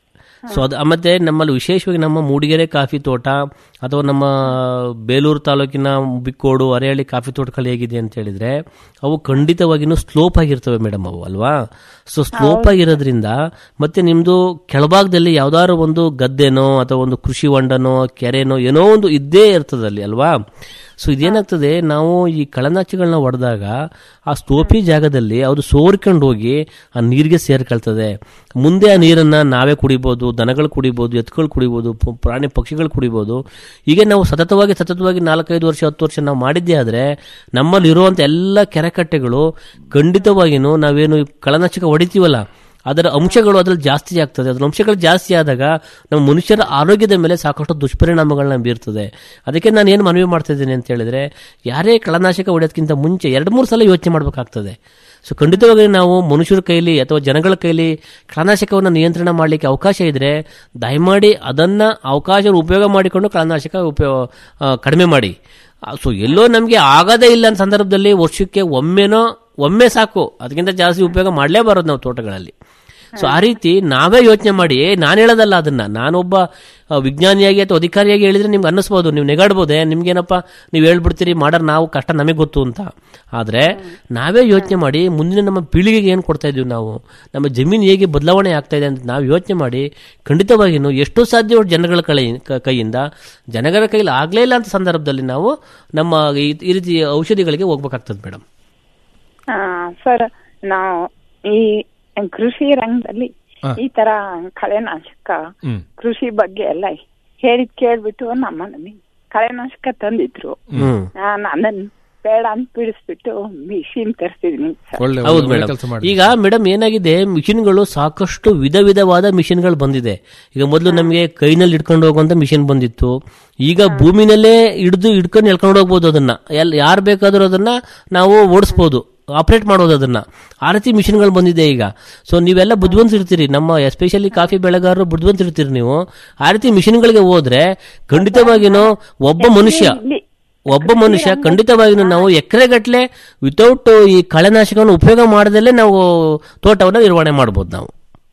ಸೊ ಅದು ಮತ್ತೆ ನಮ್ಮಲ್ಲಿ ವಿಶೇಷವಾಗಿ ನಮ್ಮ ಮೂಡಿಗೆರೆ ಕಾಫಿ ತೋಟ ಅಥವಾ ನಮ್ಮ ಬೇಲೂರು ತಾಲೂಕಿನ ಬಿಕ್ಕೋಡು ಅರೆಹಳ್ಳಿ ಕಾಫಿ ತೋಟಗಳು ಹೇಗಿದೆ ಅಂತ ಹೇಳಿದ್ರೆ ಅವು ಖಂಡಿತವಾಗಿನೂ ಸ್ಲೋಪ್ ಆಗಿರ್ತವೆ ಮೇಡಮ್ ಅವು ಅಲ್ವಾ ಸೊ ಸ್ಲೋಪ್ ಆಗಿರೋದ್ರಿಂದ ಮತ್ತೆ ನಿಮ್ದು ಕೆಳಭಾಗದಲ್ಲಿ ಯಾವ್ದಾದ್ರು ಒಂದು ಗದ್ದೆನೋ ಅಥವಾ ಒಂದು ಕೃಷಿ ಹೊಂಡನೋ ಕೆರೆನೋ ಏನೋ ಒಂದು ಇದ್ದೇ ಇರ್ತದೆ ಅಲ್ಲಿ ಅಲ್ವಾ ಸೊ ಇದೇನಾಗ್ತದೆ ನಾವು ಈ ಕಳನಾಚಿಗಳನ್ನ ಹೊಡೆದಾಗ ಆ ಸ್ಟೋಪಿ ಜಾಗದಲ್ಲಿ ಅದು ಸೋರ್ಕೊಂಡು ಹೋಗಿ ಆ ನೀರಿಗೆ ಸೇರ್ಕೊಳ್ತದೆ ಮುಂದೆ ಆ ನೀರನ್ನ ನಾವೇ ಕುಡಿಬೋದು ದನಗಳು ಕುಡಿಬೋದು ಎತ್ತುಗಳು ಕುಡಿಬೋದು ಪ- ಪ್ರಾಣಿ ಪಕ್ಷಿಗಳು ಕುಡಿಬೋದು ಹೀಗೆ ನಾವು ಸತತವಾಗಿ ಸತತವಾಗಿ ನಾಲ್ಕೈದು ವರ್ಷ ಹತ್ತು ವರ್ಷ ನಾವು ಮಾಡಿದ್ದೇ ಆದರೆ ನಮ್ಮಲ್ಲಿ ಇರುವಂಥ ಎಲ್ಲ ಕೆರೆಕಟ್ಟೆಗಳು ಖಂಡಿತವಾಗಿಯೂ ನಾವೇನು ಈ ಕಳನಾಶಕ ಹೊಡಿತೀವಲ್ಲ ಅದರ ಅಂಶಗಳು ಅದ್ರಲ್ಲಿ ಜಾಸ್ತಿ ಆಗ್ತದೆ ಅದರ ಅಂಶಗಳು ಜಾಸ್ತಿ ಆದಾಗ ನಮ್ಮ ಮನುಷ್ಯರ ಆರೋಗ್ಯದ ಮೇಲೆ ಸಾಕಷ್ಟು ದುಷ್ಪರಿಣಾಮಗಳನ್ನ ಬೀರ್ತದೆ ಅದಕ್ಕೆ ನಾನು ಏನು ಮನವಿ ಮಾಡ್ತಾ ಇದ್ದೀನಿ ಅಂತ ಹೇಳಿದ್ರೆ ಯಾರೇ ಕಳನಾಶಕ ಹೊಡೆಯೋದಕ್ಕಿಂತ ಮುಂಚೆ ಎರಡು ಮೂರು ಸಲ ಯೋಚನೆ ಮಾಡಬೇಕಾಗ್ತದೆ ಸೊ ಖಂಡಿತವಾಗಿ ನಾವು ಮನುಷ್ಯರ ಕೈಲಿ ಅಥವಾ ಜನಗಳ ಕೈಲಿ ಕಳನಾಶಕವನ್ನು ನಿಯಂತ್ರಣ ಮಾಡಲಿಕ್ಕೆ ಅವಕಾಶ ಇದ್ರೆ ದಯಮಾಡಿ ಅದನ್ನ ಅವಕಾಶ ಉಪಯೋಗ ಮಾಡಿಕೊಂಡು ಕಳನಾಶಕ ಉಪಯೋಗ ಆ, ಕಡಿಮೆ ಮಾಡಿ ಸೊ ಎಲ್ಲೋ ನಮಗೆ ಆಗದೇ ಇಲ್ಲ ಅನ್ನೋ ಸಂದರ್ಭದಲ್ಲಿ ವರ್ಷಕ್ಕೆ ಒಮ್ಮೆನೋ ಒಮ್ಮೆ ಸಾಕು ಅದಕ್ಕಿಂತ ಜಾಸ್ತಿ ಉಪಯೋಗ ಮಾಡಲೇಬಾರದು ನಾವು ತೋಟಗಳಲ್ಲಿ ಸೊ ಆ ರೀತಿ ನಾವೇ ಯೋಚನೆ ಮಾಡಿ ನಾನು ಹೇಳೋದಲ್ಲ ಅದನ್ನ ನಾನೊಬ್ಬ ಆ, ವಿಜ್ಞಾನಿಯಾಗಿ ಅಥವಾ ಅಧಿಕಾರಿಯಾಗಿ ಹೇಳಿದ್ರೆ ನಿಮ್ಗೆ ಅನ್ನಿಸ್ಬೋದು ನೀವು ನೆಗಾಡ್ಬೋದೆ ನಿಮ್ಗೇನಪ್ಪ ನೀವು ಹೇಳ್ಬಿಡ್ತೀರಿ ಮಾಡೋರು ನಾವು ಕಷ್ಟ ನಮಗೆ ಗೊತ್ತು ಅಂತ ಆದರೆ ನಾವೇ ಯೋಚನೆ ಮಾಡಿ ಮುಂದಿನ ನಮ್ಮ ಪೀಳಿಗೆಗೆ ಏನು ಕೊಡ್ತಾ ಇದೀವಿ ನಾವು ನಮ್ಮ ಜಮೀನು ಹೇಗೆ ಬದಲಾವಣೆ ಆಗ್ತಾ ಇದೆ ಅಂತ ನಾವು ಯೋಚನೆ ಮಾಡಿ ಖಂಡಿತವಾಗಿಯೂ ಎಷ್ಟು ಸಾಧ್ಯ ಜನಗಳ ಕೈ ಕ- ಕೈಯಿಂದ ಜನಗಳ ಕೈಲಿ ಆಗಲೇ ಇಲ್ಲ ಅಂತ ಸಂದರ್ಭದಲ್ಲಿ ನಾವು ನಮ್ಮ ಈ- ಈ ರೀತಿ ಔಷಧಿಗಳಿಗೆ ಹೋಗ್ಬೇಕಾಗ್ತದೆ ಮೇಡಮ್ ಆ, ಸರ್ ನಾವು ಈ ಕೃಷಿ ರಂಗದಲ್ಲಿ ಹಾ. ಈ ತರ ಕಳೆನಾಶಕ ಹ್ಮ್ ಕೃಷಿ ಬಗ್ಗೆ ಎಲ್ಲ ಹೇಳಿದ್ ಕೇಳ್ಬಿಟ್ಟು ನಮ್ಮ ಮನೆ ಕಳೆನಾಶಕ ತಂದಿದ್ರು ಹ್ಮ್. ನಾನು ಅದನ್ನ ಬೇಡ ಅಂತ ಬಿಡಿಸ್ಬಿಟ್ಟು ಮಿಷಿನ್ ತರಿಸಿದೀನಿ ಸರ್ ಹೌದು ಮೇಡಮ್ ಈಗ ಮೇಡಮ್ ಏನಾಗಿದೆ ಮಿಷಿನ್ಗಳು ಸಾಕಷ್ಟು ವಿಧ ವಿಧವಾದ ಮಿಷಿನ್ಗಳು ಬಂದಿದೆ ಈಗ ಮೊದಲು ನಮಗೆ ಕೈನಲ್ಲಿ ಹಿಡ್ಕೊಂಡು ಹೋಗುವಂತ ಮಿಷಿನ್ ಬಂದಿತ್ತು ಈಗ ಭೂಮಿನಲ್ಲೇ ಹಿಡಿದು ಹಿಡ್ಕೊಂಡು ಎಳ್ಕೊಂಡು ಹೋಗ್ಬೋದು ಅದನ್ನ ಎಲ್ ಯಾರು ಬೇಕಾದ್ರೂ ಅದನ್ನ ನಾವು ಓಡಿಸ್ಬೋದು ಆಪರೇಟ್ ಮಾಡೋದು ಅದನ್ನ ಆ ರೀತಿ ಮಿಷಿನ್ಗಳು ಬಂದಿದೆ ಈಗ ಸೊ ನೀವೆಲ್ಲ ಬುದ್ಧಿವಂತಿರ್ತೀರಿ ನಮ್ಮ ಎಸ್ಪೆಷಲಿ ಕಾಫಿ ಬೆಳೆಗಾರರು ಬುದ್ಧಿವಂತಿರ್ತೀರಿ ನೀವು ಆ ರೀತಿ ಮಿಷಿನ್ಗಳಿಗೆ ಹೋದ್ರೆ ಖಂಡಿತವಾಗಿನೂ ಒಬ್ಬ ಮನುಷ್ಯ ಒಬ್ಬ ಮನುಷ್ಯ ಖಂಡಿತವಾಗಿಯೂ ನಾವು ಎಕರೆಗಟ್ಟಲೆ ವಿತೌಟ್ ಈ ಕಳೆನಾಶಕವನ್ನು ಉಪಯೋಗ ಮಾಡದಲ್ಲೇ ನಾವು ತೋಟವನ್ನು ನಿರ್ವಹಣೆ ಮಾಡ್ಬೋದು ನಾವು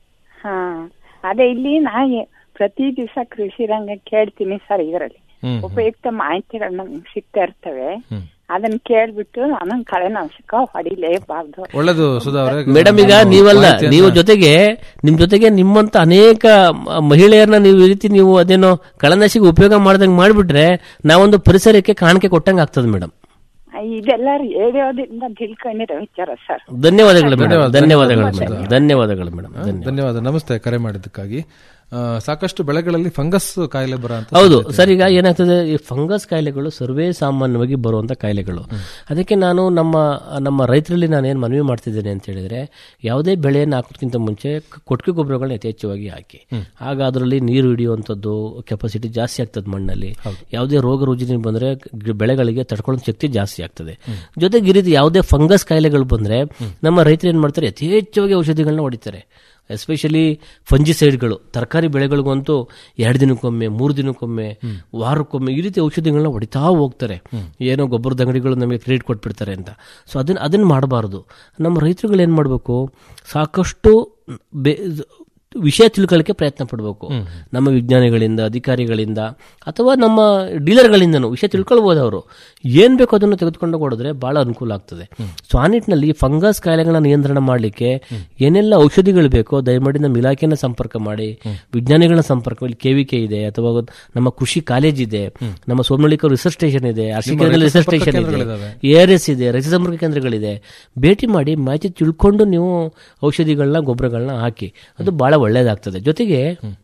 ಹಾ ಅದೇ ಇಲ್ಲಿ ನಾ ಎ- ಪ್ರತಿ ದಿವಸ ಕೃಷಿ ರಂಗ ಕೇಳ್ತೀನಿ ಸರ್ ಇದರಲ್ಲಿ ಹ್ಮ್. ಉಪಯುಕ್ತ ಮಾಹಿತಿಗಳು ನಮ್ಗೆ ಸಿಗ್ತಾ ಇರ್ತವೆ ಅದನ್ನ ಕೇಳ್ಬಿಟ್ಟು ನಾನು ಕಳೆನಾಶಕ ಹೊಡಿಲೇಬಾರ್ದು ಒಳ್ಳೇದು ಸುಧಾ ಅವರೇ ಮೇಡಮ್ ಈಗ ನೀವಲ್ಲ ಮಾಹಿತಿಯನ್ನ- ನೀವು ಜೊತೆಗೆ ನಿಮ್ ಜೊತೆಗೆ ನಿಮ್ಮಂತ ಅನೇಕ ಮ- ಮಹಿಳೆಯರನ್ನ ನೀವು ಈ ರೀತಿ ನೀವು ಅದೇನೋ ಕಳೆನಾಶಕ ಉಪಯೋಗ ಮಾಡ್ದಂಗೆ ಮಾಡ್ಬಿಟ್ರೆ ನಾವೊಂದು ಪರಿಸರಕ್ಕೆ ಕಾಣಿಕೆ ಕೊಟ್ಟಂಗೆ ಆಗ್ತದೆ ಮೇಡಮ್ ಇದೆಲ್ಲ ರೇಡಿಯೋದಿಂದ ತಿಳ್ಕೊಂಡಿರೋ ವಿಚಾರ ಸರ್ ಧನ್ಯವಾದಗಳು ಮೇಡಮ್ ಧನ್ಯವಾದ, ಧನ್ಯವಾದಗಳು ಧನ್ಯವಾದ. ಮೇಡಮ್ ಧನ್ಯವಾದಗಳು ಮೇಡಮ್ ಆ, ಧನ್ಯವಾದ ನಮಸ್ತೆ ಕರೆ ಮಾಡಿದ್ದಕ್ಕಾಗಿ ಆ, ಸಾಕಷ್ಟು ಬೆಳೆಗಳಲ್ಲಿ ಫಂಗಸ್ ಕಾಯಿಲೆ ಬರ ಅಂತ ಹೌದು ಸರ್ ಈಗ ಏನಾಗ್ತದೆ ಈ ಫಂಗಸ್ ಕಾಯಿಲೆಗಳು ಸರ್ವೇ ಸಾಮಾನ್ಯವಾಗಿ ಬರುವಂತ ಕಾಯಿಲೆಗಳು ಅದಕ್ಕೆ ನಾನು ನಮ್ಮ ನಮ್ಮ ರೈತರಲ್ಲಿ ನಾನು ಏನು ಮನವಿ ಮಾಡ್ತಿದ್ದೇನೆ ಅಂತ ಹೇಳಿದ್ರೆ ಯಾವುದೇ ಬೆಳೆಯನ್ನು ಹಾಕೋದಕ್ಕಿಂತ ಮುಂಚೆ ಕ- ಕೊಟ್ಟಿಗೆ ಗೊಬ್ಬರಗಳನ್ನ ಯಥೇಚ್ಛವಾಗಿ ಹಾಕಿ ಆಗ ಅದರಲ್ಲಿ ನೀರು ಹಿಡಿಯುವಂಥದ್ದು ಕೆಪಾಸಿಟಿ ಜಾಸ್ತಿ ಆಗ್ತದೆ ಮಣ್ಣಲ್ಲಿ ಯಾವುದೇ ರೋಗ ರುಜಿನ ಬಂದ್ರೆ ಗ- ಬೆಳೆಗಳಿಗೆ ತಡ್ಕೊಳ್ಳೋ ಶಕ್ತಿ ಜಾಸ್ತಿ ಆಗ್ತದೆ ಜೊತೆಗೆ ಈ ರೀತಿ ಯಾವುದೇ ಫಂಗಸ್ ಕಾಯಿಲೆಗಳು ಬಂದ್ರೆ ನಮ್ಮ ರೈತರು ಏನ್ ಮಾಡ್ತಾರೆ ಯಥೇಚ್ಛವಾಗಿ ಔಷಧಿಗಳನ್ನ ಹೊಡಿತಾರೆ ಎಸ್ಪೆಷಲಿ ಫಂಜಿಸೈಡ್ಗಳು ತರಕಾರಿ ಬೆಳೆಗಳಿಗಂತೂ ಎರಡು ದಿನಕ್ಕೊಮ್ಮೆ ಮೂರು ದಿನಕ್ಕೊಮ್ಮೆ ವಾರಕ್ಕೊಮ್ಮೆ ಈ ರೀತಿ ಔಷಧಿಗಳನ್ನ ಹೊಡಿತಾ ಹೋಗ್ತಾರೆ ಏನೋ ಗೊಬ್ಬರದ ಅಂಗಡಿಗಳು ನಮಗೆ ಕ್ರೆಡಿಟ್ ಕೊಟ್ಬಿಡ್ತಾರೆ ಅಂತ ಸೊ ಅದನ್ನ ಅದನ್ನ ಮಾಡಬಾರ್ದು ನಮ್ಮ ರೈತರುಗಳು ಏನು ಮಾಡಬೇಕು ಸಾಕಷ್ಟು ಬೆ ವಿಷಯ ತಿಳ್ಕೊಳ್ಳೋಕ್ಕೆ ಪ್ರಯತ್ನ ಪಡಬೇಕು ನಮ್ಮ ವಿಜ್ಞಾನಿಗಳಿಂದ ಅಧಿಕಾರಿಗಳಿಂದ ಅಥವಾ ನಮ್ಮ ಡೀಲರ್ಗಳಿಂದನೂ ವಿಷಯ ತಿಳ್ಕೊಳ್ಬೋದು ಅವರು ಏನು ಬೇಕೋ ಅದನ್ನು ತೆಗೆದುಕೊಂಡು ಕೊಡಿದ್ರೆ ಬಹಳ ಅನುಕೂಲ ಆಗ್ತದೆ ಸೊ ಆ ನಿಟ್ಟಿನಲ್ಲಿ ಫಂಗಸ್ ಕಾಯಿಲೆಗಳನ್ನ ನಿಯಂತ್ರಣ ಮಾಡಲಿಕ್ಕೆ ಏನೆಲ್ಲ ಔಷಧಿಗಳು ಬೇಕೋ ದಯಮಾಡಿ ನಮ್ಮ ಇಲಾಖೆನ ಸಂಪರ್ಕ ಮಾಡಿ ವಿಜ್ಞಾನಿಗಳನ್ನ ಸಂಪರ್ಕ ಇಲ್ಲಿ ಕೆವಿಕೆ ಇದೆ ಅಥವಾ ನಮ್ಮ ಕೃಷಿ ಕಾಲೇಜ್ ಇದೆ ನಮ್ಮ ಸೋಮನಳ್ಳಿಕರ್ ರಿಸರ್ಚ್ ಸ್ಟೇಷನ್ ಇದೆ ಅರ್ಶಿಕೆರೆಯಲ್ಲಿ ರೈತ ರಿಸರ್ಚ್ ಸಂಪರ್ಕ ಸ್ಟೇಷನ್ ಇದೆ ಕೇಂದ್ರಗಳಿದಾವೆ. ಎ ಆರ್ ಎಸ್ ಇದೆ ರೈತ ಸಂಪರ್ಕ ಕೇಂದ್ರಗಳಿದೆ ಭೇಟಿ ಮಾಡಿ ಮಾಹಿತಿ ತಿಳ್ಕೊಂಡು ನೀವು ಔಷಧಿಗಳನ್ನ ಗೊಬ್ಬರಗಳನ್ನ ಹಾಕಿ ಅದು ಬಹಳ ಒಳ್ಳೇದಾಗ್ತದೆ ಜೊತೆಗೆ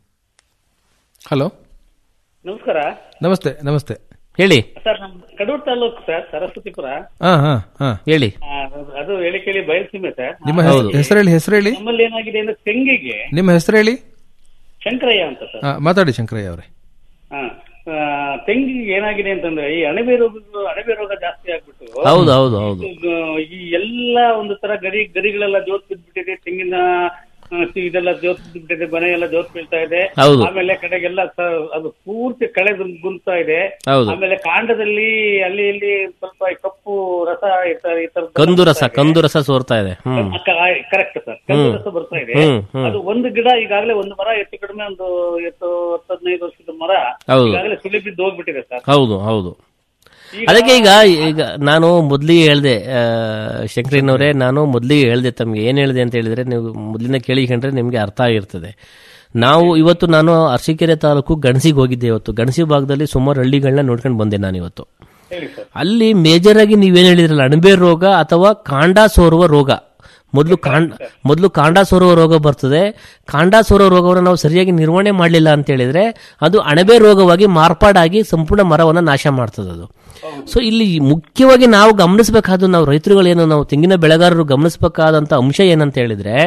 ಹಲೋ ನಮಸ್ಕಾರ ನಮಸ್ತೆ ನಮಸ್ತೆ ಹೇಳಿ ಸರ್ ನಮ್ ಕಡೂರ್ ತಾಲೂಕು ಸರ್ ಸರಸ್ವತಿಪುರ ಹಾ ಹಾ ಹಾ ಹೇಳಿ ಆ, ಅದು ಹೇಳಿ ಕೇಳಿ ಬಯಲ್ಸೀಮೆ ಸರ್ ನಿಮ್ಮ ಹೆಸರು ಹೆಸರು ಹೇಳಿ ಹೆಸರು ಹೇಳಿ ನಮ್ಮಲ್ಲಿ ಏನಾಗಿದೆ ಅಂದ್ರೆ ತೆಂಗಿಗೆ ನಿಮ್ಮ ಹೆಸರು ಹೇಳಿ ಶಂಕರಯ್ಯ ಅಂತ ಸರ್ ಹಾ, ಮಾತಾಡಿ ಶಂಕರಯ್ಯ ಅವರೇ ಹಾ. ಆ, ತೆಂಗಿಗೆ ಏನಾಗಿದೆ ಅಂತಂದ್ರೆ ಈ ಅಣಬೆ ರೋಗ ಅಣಬೆ ರೋಗ ಜಾಸ್ತಿ ಆಗ್ಬಿಟ್ಟು ಹೌದು ಹೌದು ಹೌದು ಇದು, ಈ ಎಲ್ಲ ಒಂದು ತರ ಗರಿ ಗರಿಗಳೆಲ್ಲ ಜೋತ್ ಬಿದ್ಬಿಟ್ಟಿದೆ ತೆಂಗಿನ ಆ, ಇದೆಲ್ಲ ಜೋತ್ ಬಿದ್ಬಿಟ್ಟಿದೆ ಮನೆ ಎಲ್ಲ ಜೋತ್ ಬೀಳ್ತಾ ಇದೆ ಹೌದು. ಆಮೇಲೆ ಕಡೆಗೆಲ್ಲ ಸ- ಅದು ಪೂರ್ತಿ ಕಳೆ ಗುಂತಾ ಇದೆ ಹೌದು. ಆಮೇಲೆ ಕಾಂಡದಲ್ಲಿ ಅಲ್ಲಿ ಇಲ್ಲಿ ಸ್ವಲ್ಪ ಈ ಕಪ್ಪು ರಸ ಈ ತರ- ಈ ತರದ್ದು ಕಂದು ರಸ ಕಂದು ರಸ ಸೋರ್ತಾ ಇದೆ ಹ್ಮ್ ಕರೆಕ್ಟ್ ಸರ್ ಕಂದು ಹ್ಮ್. ರಸ ಬರ್ತಾ ಇದೆ ಹ್ಮ್, ಹ್ಮ್. ಅದು ಒಂದು ಗಿಡ ಈಗಾಗಲೇ ಒಂದು ಮರ ಹೆಚ್ಚು ಕಡಿಮೆ ಒಂದು ಎತ್ತು ಹತ್ತು ಹದಿನೈದು ವರ್ಷದ ಮರ ಹೌದು. ಈಗಾಗಲೇ ಸುಳಿ ಬಿದ್ದು ಹೋಗ್ಬಿಟ್ಟಿದೆ ಸರ್ ಹೌದು ಹೌದು ಅದಕ್ಕೆ ಈಗ ಈಗ ನಾನು ಮೊದಲಿಗೆ ಹೇಳ್ದೆ ಶಂಕರಿನವರೇ ನಾನು ಮೊದಲಿಗೆ ಹೇಳ್ದೆ ತಮಗೆ ಏನು ಹೇಳಿದೆ ಅಂತ ಹೇಳಿದ್ರೆ ನೀವು ಮೊದಲಿನ ಕೇಳಿಕೊಂಡ್ರೆ ನಿಮಗೆ ಅರ್ಥ ಆಗಿರ್ತದೆ ನಾವು ಇವತ್ತು ನಾನು ಅರಸೀಕೆರೆ ತಾಲೂಕು ಗಣಸಿಗೆ ಹೋಗಿದ್ದೆ ಇವತ್ತು ಗಣಸಿ ಭಾಗದಲ್ಲಿ ಸುಮಾರು ಹಳ್ಳಿಗಳನ್ನ ನೋಡ್ಕೊಂಡು ಬಂದೆ ನಾನು ಇವತ್ತು ಹೇಳಿ ಸರ್ ಅಲ್ಲಿ ಮೇಜರ್ ಆಗಿ ನೀವೇನು ಹೇಳಿದ್ರಲ್ಲ ಅಣಬೆ ರೋಗ ಅಥವಾ ಕಾಂಡ ಸೋರುವ ರೋಗ ಮೊದಲು ಕಾಂಡ ಮೊದಲು ಕಾಂಡ ಸೋರುವ ರೋಗ ಬರ್ತದೆ ಕಾಂಡ ಸೋರುವ ರೋಗವನ್ನು ನಾವು ಸರಿಯಾಗಿ ನಿರ್ವಹಣೆ ಮಾಡಲಿಲ್ಲ ಅಂತ ಹೇಳಿದ್ರೆ ಅದು ಅಣಬೆ ರೋಗವಾಗಿ ಮಾರ್ಪಾಡಾಗಿ ಸಂಪೂರ್ಣ ಮರವನ್ನು ನಾಶ ಮಾಡ್ತದೆ ಅದು ಸೊ ಇಲ್ಲಿ ಮುಖ್ಯವಾಗಿ ನಾವು ಗಮನಿಸಬೇಕಾದ ನಾವು ರೈತರುಗಳೇನು ನಾವು ತೆಂಗಿನ ಬೆಳೆಗಾರರು ಗಮನಿಸಬೇಕಾದಂತ ಅಂಶ ಏನಂತ ಹೇಳಿದ್ರೆ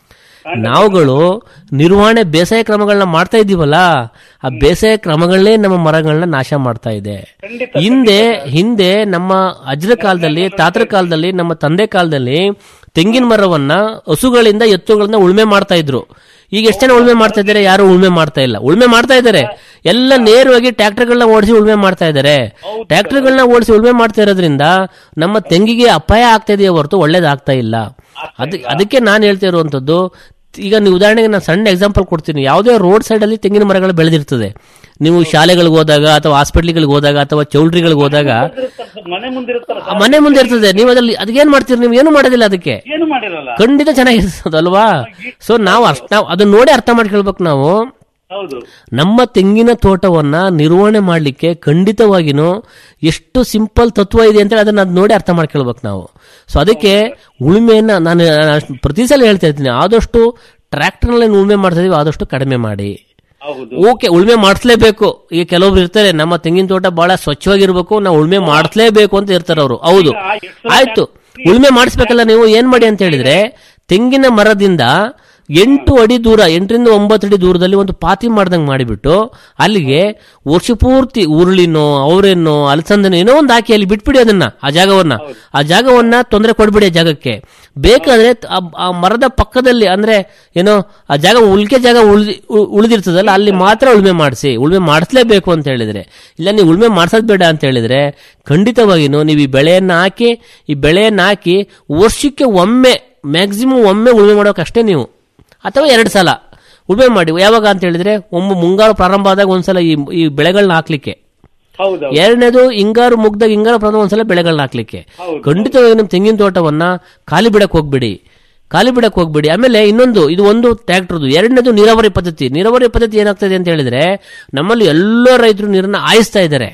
ನಾವುಗಳು ನಿರ್ವಹಣೆ ಬೇಸಾಯ ಕ್ರಮಗಳನ್ನ ಮಾಡ್ತಾ ಇದ್ದೀವಲ್ಲ ಆ ಬೇಸಾಯ ಕ್ರಮಗಳನ್ನೇ ನಮ್ಮ ಮರಗಳನ್ನ ನಾಶ ಮಾಡ್ತಾ ಇದೆ ಹಿಂದೆ ಹಿಂದೆ ನಮ್ಮ ಅಜ್ರ ಕಾಲದಲ್ಲಿ ತಾತರ ಕಾಲದಲ್ಲಿ ನಮ್ಮ ತಂದೆ ಕಾಲದಲ್ಲಿ ತೆಂಗಿನ ಮರವನ್ನ ಹಸುಗಳಿಂದ ಎತ್ತುಗಳನ್ನ ಉಳುಮೆ ಮಾಡ್ತಾ ಇದ್ರು ಈಗ ಎಷ್ಟು ಜನ ಉಳುಮೆ ಮಾಡ್ತಾ ಇದ್ದಾರೆ ಯಾರು ಉಳುಮೆ ಮಾಡ್ತಾ ಇಲ್ಲ ಉಳುಮೆ ಮಾಡ್ತಾ ಇದ್ದಾರೆ ಎಲ್ಲ ನೇರವಾಗಿ ಟ್ರ್ಯಾಕ್ಟರ್ಗಳನ್ನ ಓಡಿಸಿ ಉಳುಮೆ ಮಾಡ್ತಾ ಇದ್ದಾರೆ ಟ್ರ್ಯಾಕ್ಟರ್ಗಳನ್ನ ಓಡಿಸಿ ಉಳುಮೆ ಮಾಡ್ತಾ ಇರೋದ್ರಿಂದ ನಮ್ಮ ತೆಂಗಿಗೆ ಅಪಾಯ ಆಗ್ತಾ ಇದೆಯೇ ಹೊರತು ಒಳ್ಳೇದಾಗ್ತಾ ಇಲ್ಲ ಅದ ಅದಕ್ಕೆ ನಾನು ಹೇಳ್ತಾ ಇರುವಂತದ್ದು ಈಗ ನೀವು ಉದಾಹರಣೆಗೆ ನಾನು ಸಣ್ಣ ಎಕ್ಸಾಂಪಲ್ ಕೊಡ್ತೀನಿ ಯಾವುದೇ ರೋಡ್ ಸೈಡ್ ಅಲ್ಲಿ ತೆಂಗಿನ ಮರಗಳು ಬೆಳೆದಿರ್ತದೆ ನೀವು ಶಾಲೆಗಳಿಗೆ ಹೋದಾಗ ಅಥವಾ ಹಾಸ್ಪಿಟ್ಲ್ಗಳಿಗೆ ಹೋದಾಗ ಅಥವಾ ಚೌಲ್ಟ್ರಿಗಳಿಗೆ ಹೋದಾಗ ಮನೆ ಮುಂದಿರುತ್ತಲ್ಲ ಆ ಮನೆ ಮುಂದೆ ಇರ್ತದೆ ನೀವು ಅದ್ರಲ್ಲಿ ಅದಕ್ಕೇನ್ ಮಾಡ್ತೀರಿ ನೀವು ಏನು ಮಾಡೋದಿಲ್ಲ ಅದಕ್ಕೆ ಏನು ಮಾಡಿರಲ್ಲ ಖಂಡಿತ ಚೆನ್ನಾಗಿರ್ತದಲ್ವಾ ಸೊ ನಾವು ಅರ್ಥ ನಾವು ಅದನ್ನ ನೋಡಿ ಅರ್ಥ ಮಾಡ್ಕೊಳ್ಬೇಕು ನಾವು ಹೌದು ನಮ್ಮ ತೆಂಗಿನ ತೋಟವನ್ನ ನಿರ್ವಹಣೆ ಮಾಡಲಿಕ್ಕೆ ಖಂಡಿತವಾಗಿನೂ ಎಷ್ಟು ಸಿಂಪಲ್ ತತ್ವ ಇದೆ ಅಂತ ಅದನ್ನ ಅದ್ ನೋಡಿ ಅರ್ಥ ಮಾಡ್ಕೊಳ್ಬೇಕು ನಾವು ಸೊ ಅದಕ್ಕೆ ಉಳುಮೆಯನ್ನ ನಾನು ನಾನು ಪ್ರತಿ ಸಲ ಹೇಳ್ತಾ ಇರ್ತೀನಿ ಆದಷ್ಟು ಟ್ರ್ಯಾಕ್ಟರ್ನಲ್ಲಿ ಉಳುಮೆ ಮಾಡ್ತಾ ಇದೀವಿ ಆದಷ್ಟು ಕಡಿಮೆ ಮಾಡಿ ಹೌದು ಓಕೆ ಉಳುಮೆ ಮಾಡಿಸ್ಲೇಬೇಕು ಈಗ ಕೆಲವೊಬ್ರು ಇರ್ತಾರೆ ನಮ್ಮ ತೆಂಗಿನ ತೋಟ ಬಹಳ ಸ್ವಚ್ಛವಾಗಿರ್ಬೇಕು ನಾವು ಉಳುಮೆ ಮಾಡಿಸ್ಲೇಬೇಕು ಅಂತ ಇರ್ತಾರೆ ಅವರು ಹೌದು ಆಯ್ತು ಉಳುಮೆ ಮಾಡಿಸ್ಬೇಕಲ್ಲ ನೀವು ಏನ್ ಮಾಡಿ ಅಂತ ಹೇಳಿದ್ರೆ ತೆಂಗಿನ ಮರದಿಂದ ಎಂಟು ಅಡಿ ದೂರ ಎಂಟರಿಂದ ಒಂಬತ್ತು ಅಡಿ ದೂರದಲ್ಲಿ ಒಂದು ಪಾತಿ ಮಾಡ್ದಂಗೆ ಮಾಡಿಬಿಟ್ಟು ಅಲ್ಲಿಗೆ ವರ್ಷ ಪೂರ್ತಿ ಉರುಳಿನೋ ಅವರೇನೋ ಅಲಸಂದನೋ ಏನೋ ಒಂದು ಹಾಕಿ ಅಲ್ಲಿ ಬಿಟ್ಬಿಡಿ ಅದನ್ನ ಆ ಜಾಗವನ್ನ ಆ ಜಾಗವನ್ನ ತೊಂದರೆ ಕೊಡ್ಬಿಡಿ ಆ ಜಾಗಕ್ಕೆ ಬೇಕಾದ್ರೆ ಆ- ಆ ಮರದ ಪಕ್ಕದಲ್ಲಿ ಅಂದ್ರೆ ಏನೋ ಆ ಜಾಗ ಉಳ್ಕೆ ಜಾಗ ಉಳ್ದಿ ಉ- ಉಳಿದಿರ್ತದಲ್ಲ ಅಲ್ಲಿ ಮಾತ್ರ ಉಳುಮೆ ಮಾಡಿಸಿ ಉಳುಮೆ ಮಾಡಿಸ್ಲೇಬೇಕು ಅಂತ ಹೇಳಿದ್ರೆ ಇಲ್ಲ ನೀವು ಉಳುಮೆ ಮಾಡ್ಸೋದ್ ಬೇಡ ಅಂತ ಹೇಳಿದ್ರೆ ಖಂಡಿತವಾಗಿನೂ ನೀವು ಈ ಬೆಳೆಯನ್ನ ಹಾಕಿ ಈ ಬೆಳೆಯನ್ನ ಹಾಕಿ ವರ್ಷಕ್ಕೆ ಒಮ್ಮೆ ಮ್ಯಾಕ್ಸಿಮಮ್ ಒಮ್ಮೆ ಉಳುಮೆ ಮಾಡೋಕಷ್ಟೇ ನೀವು ಅಥವಾ ಎರಡು ಸಲ ಉಳುಮೆ ಮಾಡಿ ಯಾವಾಗ ಅಂತ ಹೇಳಿದ್ರೆ ಒಮ್ಮೆ ಮುಂಗಾರು ಪ್ರಾರಂಭ ಆದಾಗ ಒಂದ್ಸಲ ಈ ಈ ಬೆಳೆಗಳನ್ನ ಹಾಕ್ಲಿಕ್ಕೆ ಹೌದು ಎರಡನೇದು ಹಿಂಗಾರು ಮುಗ್ದಾಗ ಹಿಂಗಾರು ಪ್ರಾರಂಭ ಒಂದ್ಸಲ ಬೆಳೆಗಳನ್ನ ಹಾಕ್ಲಿಕ್ಕೆ ಖಂಡಿತವಾಗಿ ನಿಮ್ಮ ತೆಂಗಿನ ತೋಟವನ್ನ ಖಾಲಿ ಬಿಡಕ್ ಹೋಗ್ಬಿಡಿ ಖಾಲಿ ಬಿಡಕ್ ಹೋಗ್ಬಿಡಿ ಆಮೇಲೆ ಇನ್ನೊಂದು ಇದು ಒಂದು ಟ್ರ್ಯಾಕ್ಟರ್ದು ಎರಡನೇದು ನೀರಾವರಿ ಪದ್ಧತಿ ನೀರಾವರಿ ಪದ್ಧತಿ ಏನಾಗ್ತದೆ ಅಂತ ಹೇಳಿದ್ರೆ ನಮ್ಮಲ್ಲಿ ಎಲ್ಲ ರೈತರು ನೀರನ್ನ ಆಯಿಸ್ತಾ ಇದ್ದಾರೆ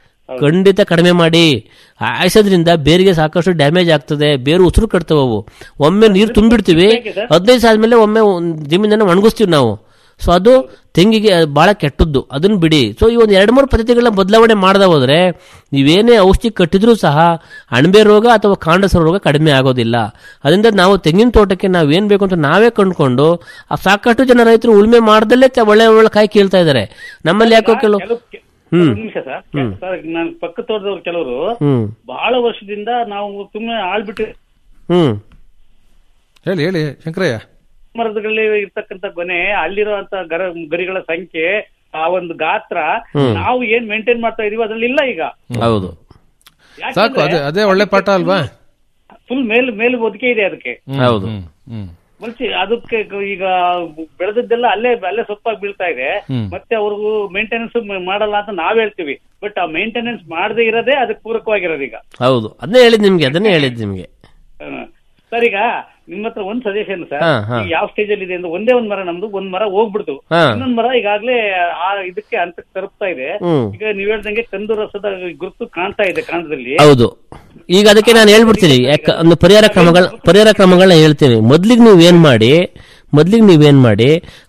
ಖಂಡಿತ ಕಡಿಮೆ ಮಾಡಿ ಆಯಿಸೋದ್ರಿಂದ ಬೇರಿಗೆ ಸಾಕಷ್ಟು ಡ್ಯಾಮೇಜ್ ಆಗ್ತದೆ ಬೇರು ಉಸಿರು ಕಟ್ತವೆ ಅವು ಒಮ್ಮೆ ನೀರು ತುಂಬಿಡ್ತೀವಿ ಹದಿನೈದು ಸಾವಿರ ಆದ್ಮೇಲೆ ಒಮ್ಮೆ ಜಮೀನನ್ನು ಒಣಗಿಸ್ತೀವಿ ನಾವು ಸೊ ಅದು ತೆಂಗಿಗೆ ಬಹಳ ಕೆಟ್ಟದ್ದು ಅದನ್ನ ಬಿಡಿ ಸೊ ಈ ಒಂದು ಎರಡು ಮೂರು ಪದ್ಧತಿಗಳನ್ನ ಬದಲಾವಣೆ ಮಾಡದ ಹೋದ್ರೆ ನೀವೇನೇ ಔಷಧಿ ಕಟ್ಟಿದ್ರೂ ಸಹ ಅಣಬೆ ರೋಗ ಅಥವಾ ಕಾಂಡಸರ ರೋಗ ಕಡಿಮೆ ಆಗೋದಿಲ್ಲ ಅದರಿಂದ ನಾವು ತೆಂಗಿನ ತೋಟಕ್ಕೆ ನಾವು ಏನ್ ಬೇಕು ಅಂತ ನಾವೇ ಕಂಡುಕೊಂಡು ಆ ಸಾಕಷ್ಟು ಜನ ರೈತರು ಉಳುಮೆ ಮಾಡ್ದಲ್ಲೇ ತ- ಒಳ್ಳೆ ಒಳ್ಳೆ ಕಾಯಿ ಕೀಳ್ತಾ ಇದ್ದಾರೆ ನಮ್ಮಲ್ಲಿ ಯಾಕೋ ಕೆಲವು ಹ್ಮ್ ಒಂದು ನಿಮಿಷ ಸರ್ ಹ್ಮ್. ಸರ್ ನಾನು ಪಕ್ಕ ತೋಟದವ್ರು ಕೆಲವರು ಹ್ಮ್ ಬಹಳ ವರ್ಷದಿಂದ ನಾವು ಸುಮ್ಮನೆ ಆಳ್ಬಿಟ್ಟು ಹ್ಮ್ ಹೇಳಿ ಹೇಳಿ ಶಂಕರಯ್ಯ ಮರದಲ್ಲಿ ಇರ್ತಕ್ಕಂಥ ಗೊನೆ ಅಲ್ಲಿರುವಂತ ಗರ ಗರಿಗಳ ಸಂಖ್ಯೆ ಆ ಒಂದು ಗಾತ್ರ ಹ್ಮ್. ನಾವು ಏನ್ ಮೇಂಟೈನ್ ಮಾಡ್ತಾ ಇದೀವಿ ಅದ್ರಲ್ಲಿ ಇಲ್ಲ ಈಗ ಹೌದು ಸಾಕು ಅದೇ ಅದೇ ಒಳ್ಳೆ ಪಾಠ ಅಲ್ವಾ ಫುಲ್ ಮೇಲ್ ಮೇಲ್ ಒದಕೆ ಇದೆ ಅದಕ್ಕೆ ಹೌದು ಮಲ್ಚಿ ಅದಕ್ಕೆ ಈಗ ಬೆಳೆದದ್ದೆಲ್ಲ ಅಲ್ಲೇ ಅಲ್ಲೇ ಸೊಪ್ಪಾಗಿ ಬೀಳ್ತಾ ಇದೆ ಹ್ಮ್. ಮತ್ತೆ ಅವ್ರಿಗೂ ಮೇಂಟೆನೆನ್ಸ್ ಮಾಡಲ್ಲ ಅಂತ ನಾವ್ ಹೇಳ್ತೀವಿ ಬಟ್ ಆ ಮೇಂಟೆನೆನ್ಸ್ ಮಾಡದೇ ಇರೋದೇ ಅದಕ್ಕೆ ಪೂರಕವಾಗಿರೋದು ಈಗ ಹೌದು ಅದನ್ನೇ ಹೇಳಿದ್ ನಿಮ್ಗೆ ಅದನ್ನೇ ಹೇಳಿದ್ ನಿಮ್ಗೆ ಸರ್ ಈಗ ನಿಮ್ಮ ಹತ್ರ ಒಂದ್ ಸಜೆಷನ್ ಸರ್ ಹಾ, ಹಾ. ಈಗ ಯಾವ ಸ್ಟೇಜ್ ಅಲ್ಲಿ ಇದೆ ಅಂದ್ರೆ ಒಂದೇ ಒಂದ್ ಮರ ನಮ್ದು ಒಂದ್ ಮರ ಹೋಗ್ಬಿಡ್ತು ಹಾ. ಇನ್ನೊಂದ್ ಮರ ಈಗಾಗ್ಲೇ ಆ ಇದಕ್ಕೆ ಹಂತಕ್ಕೆ ತಲುಪ್ತಾ ಇದೆ ಹ್ಮ್. ಈಗ ನೀವ್ ಹೇಳ್ದಂಗೆ ಕಂದು ರಸದ ಗುರುತು ಕಾಣ್ತಾ ಇದೆ ಕಾಂಡದಲ್ಲಿ ಹೌದು ಈಗ ಅದಕ್ಕೆ ನಾನು ಹೇಳ್ಬಿಡ್ತೀನಿ ಯಾಕ ಒಂದು ಪರಿಹಾರ ಕ್ರಮಗಳ ಪರಿಹಾರ ಕ್ರಮಗಳನ್ನ ಹೇಳ್ತೀನಿ ಮೊದ್ಲಿಗೆ ನೀವೇನ್ ಮಾಡಿ ಮೊದ್ಲಿಗೆ ನೀವೇನ್ ಮಾಡಿ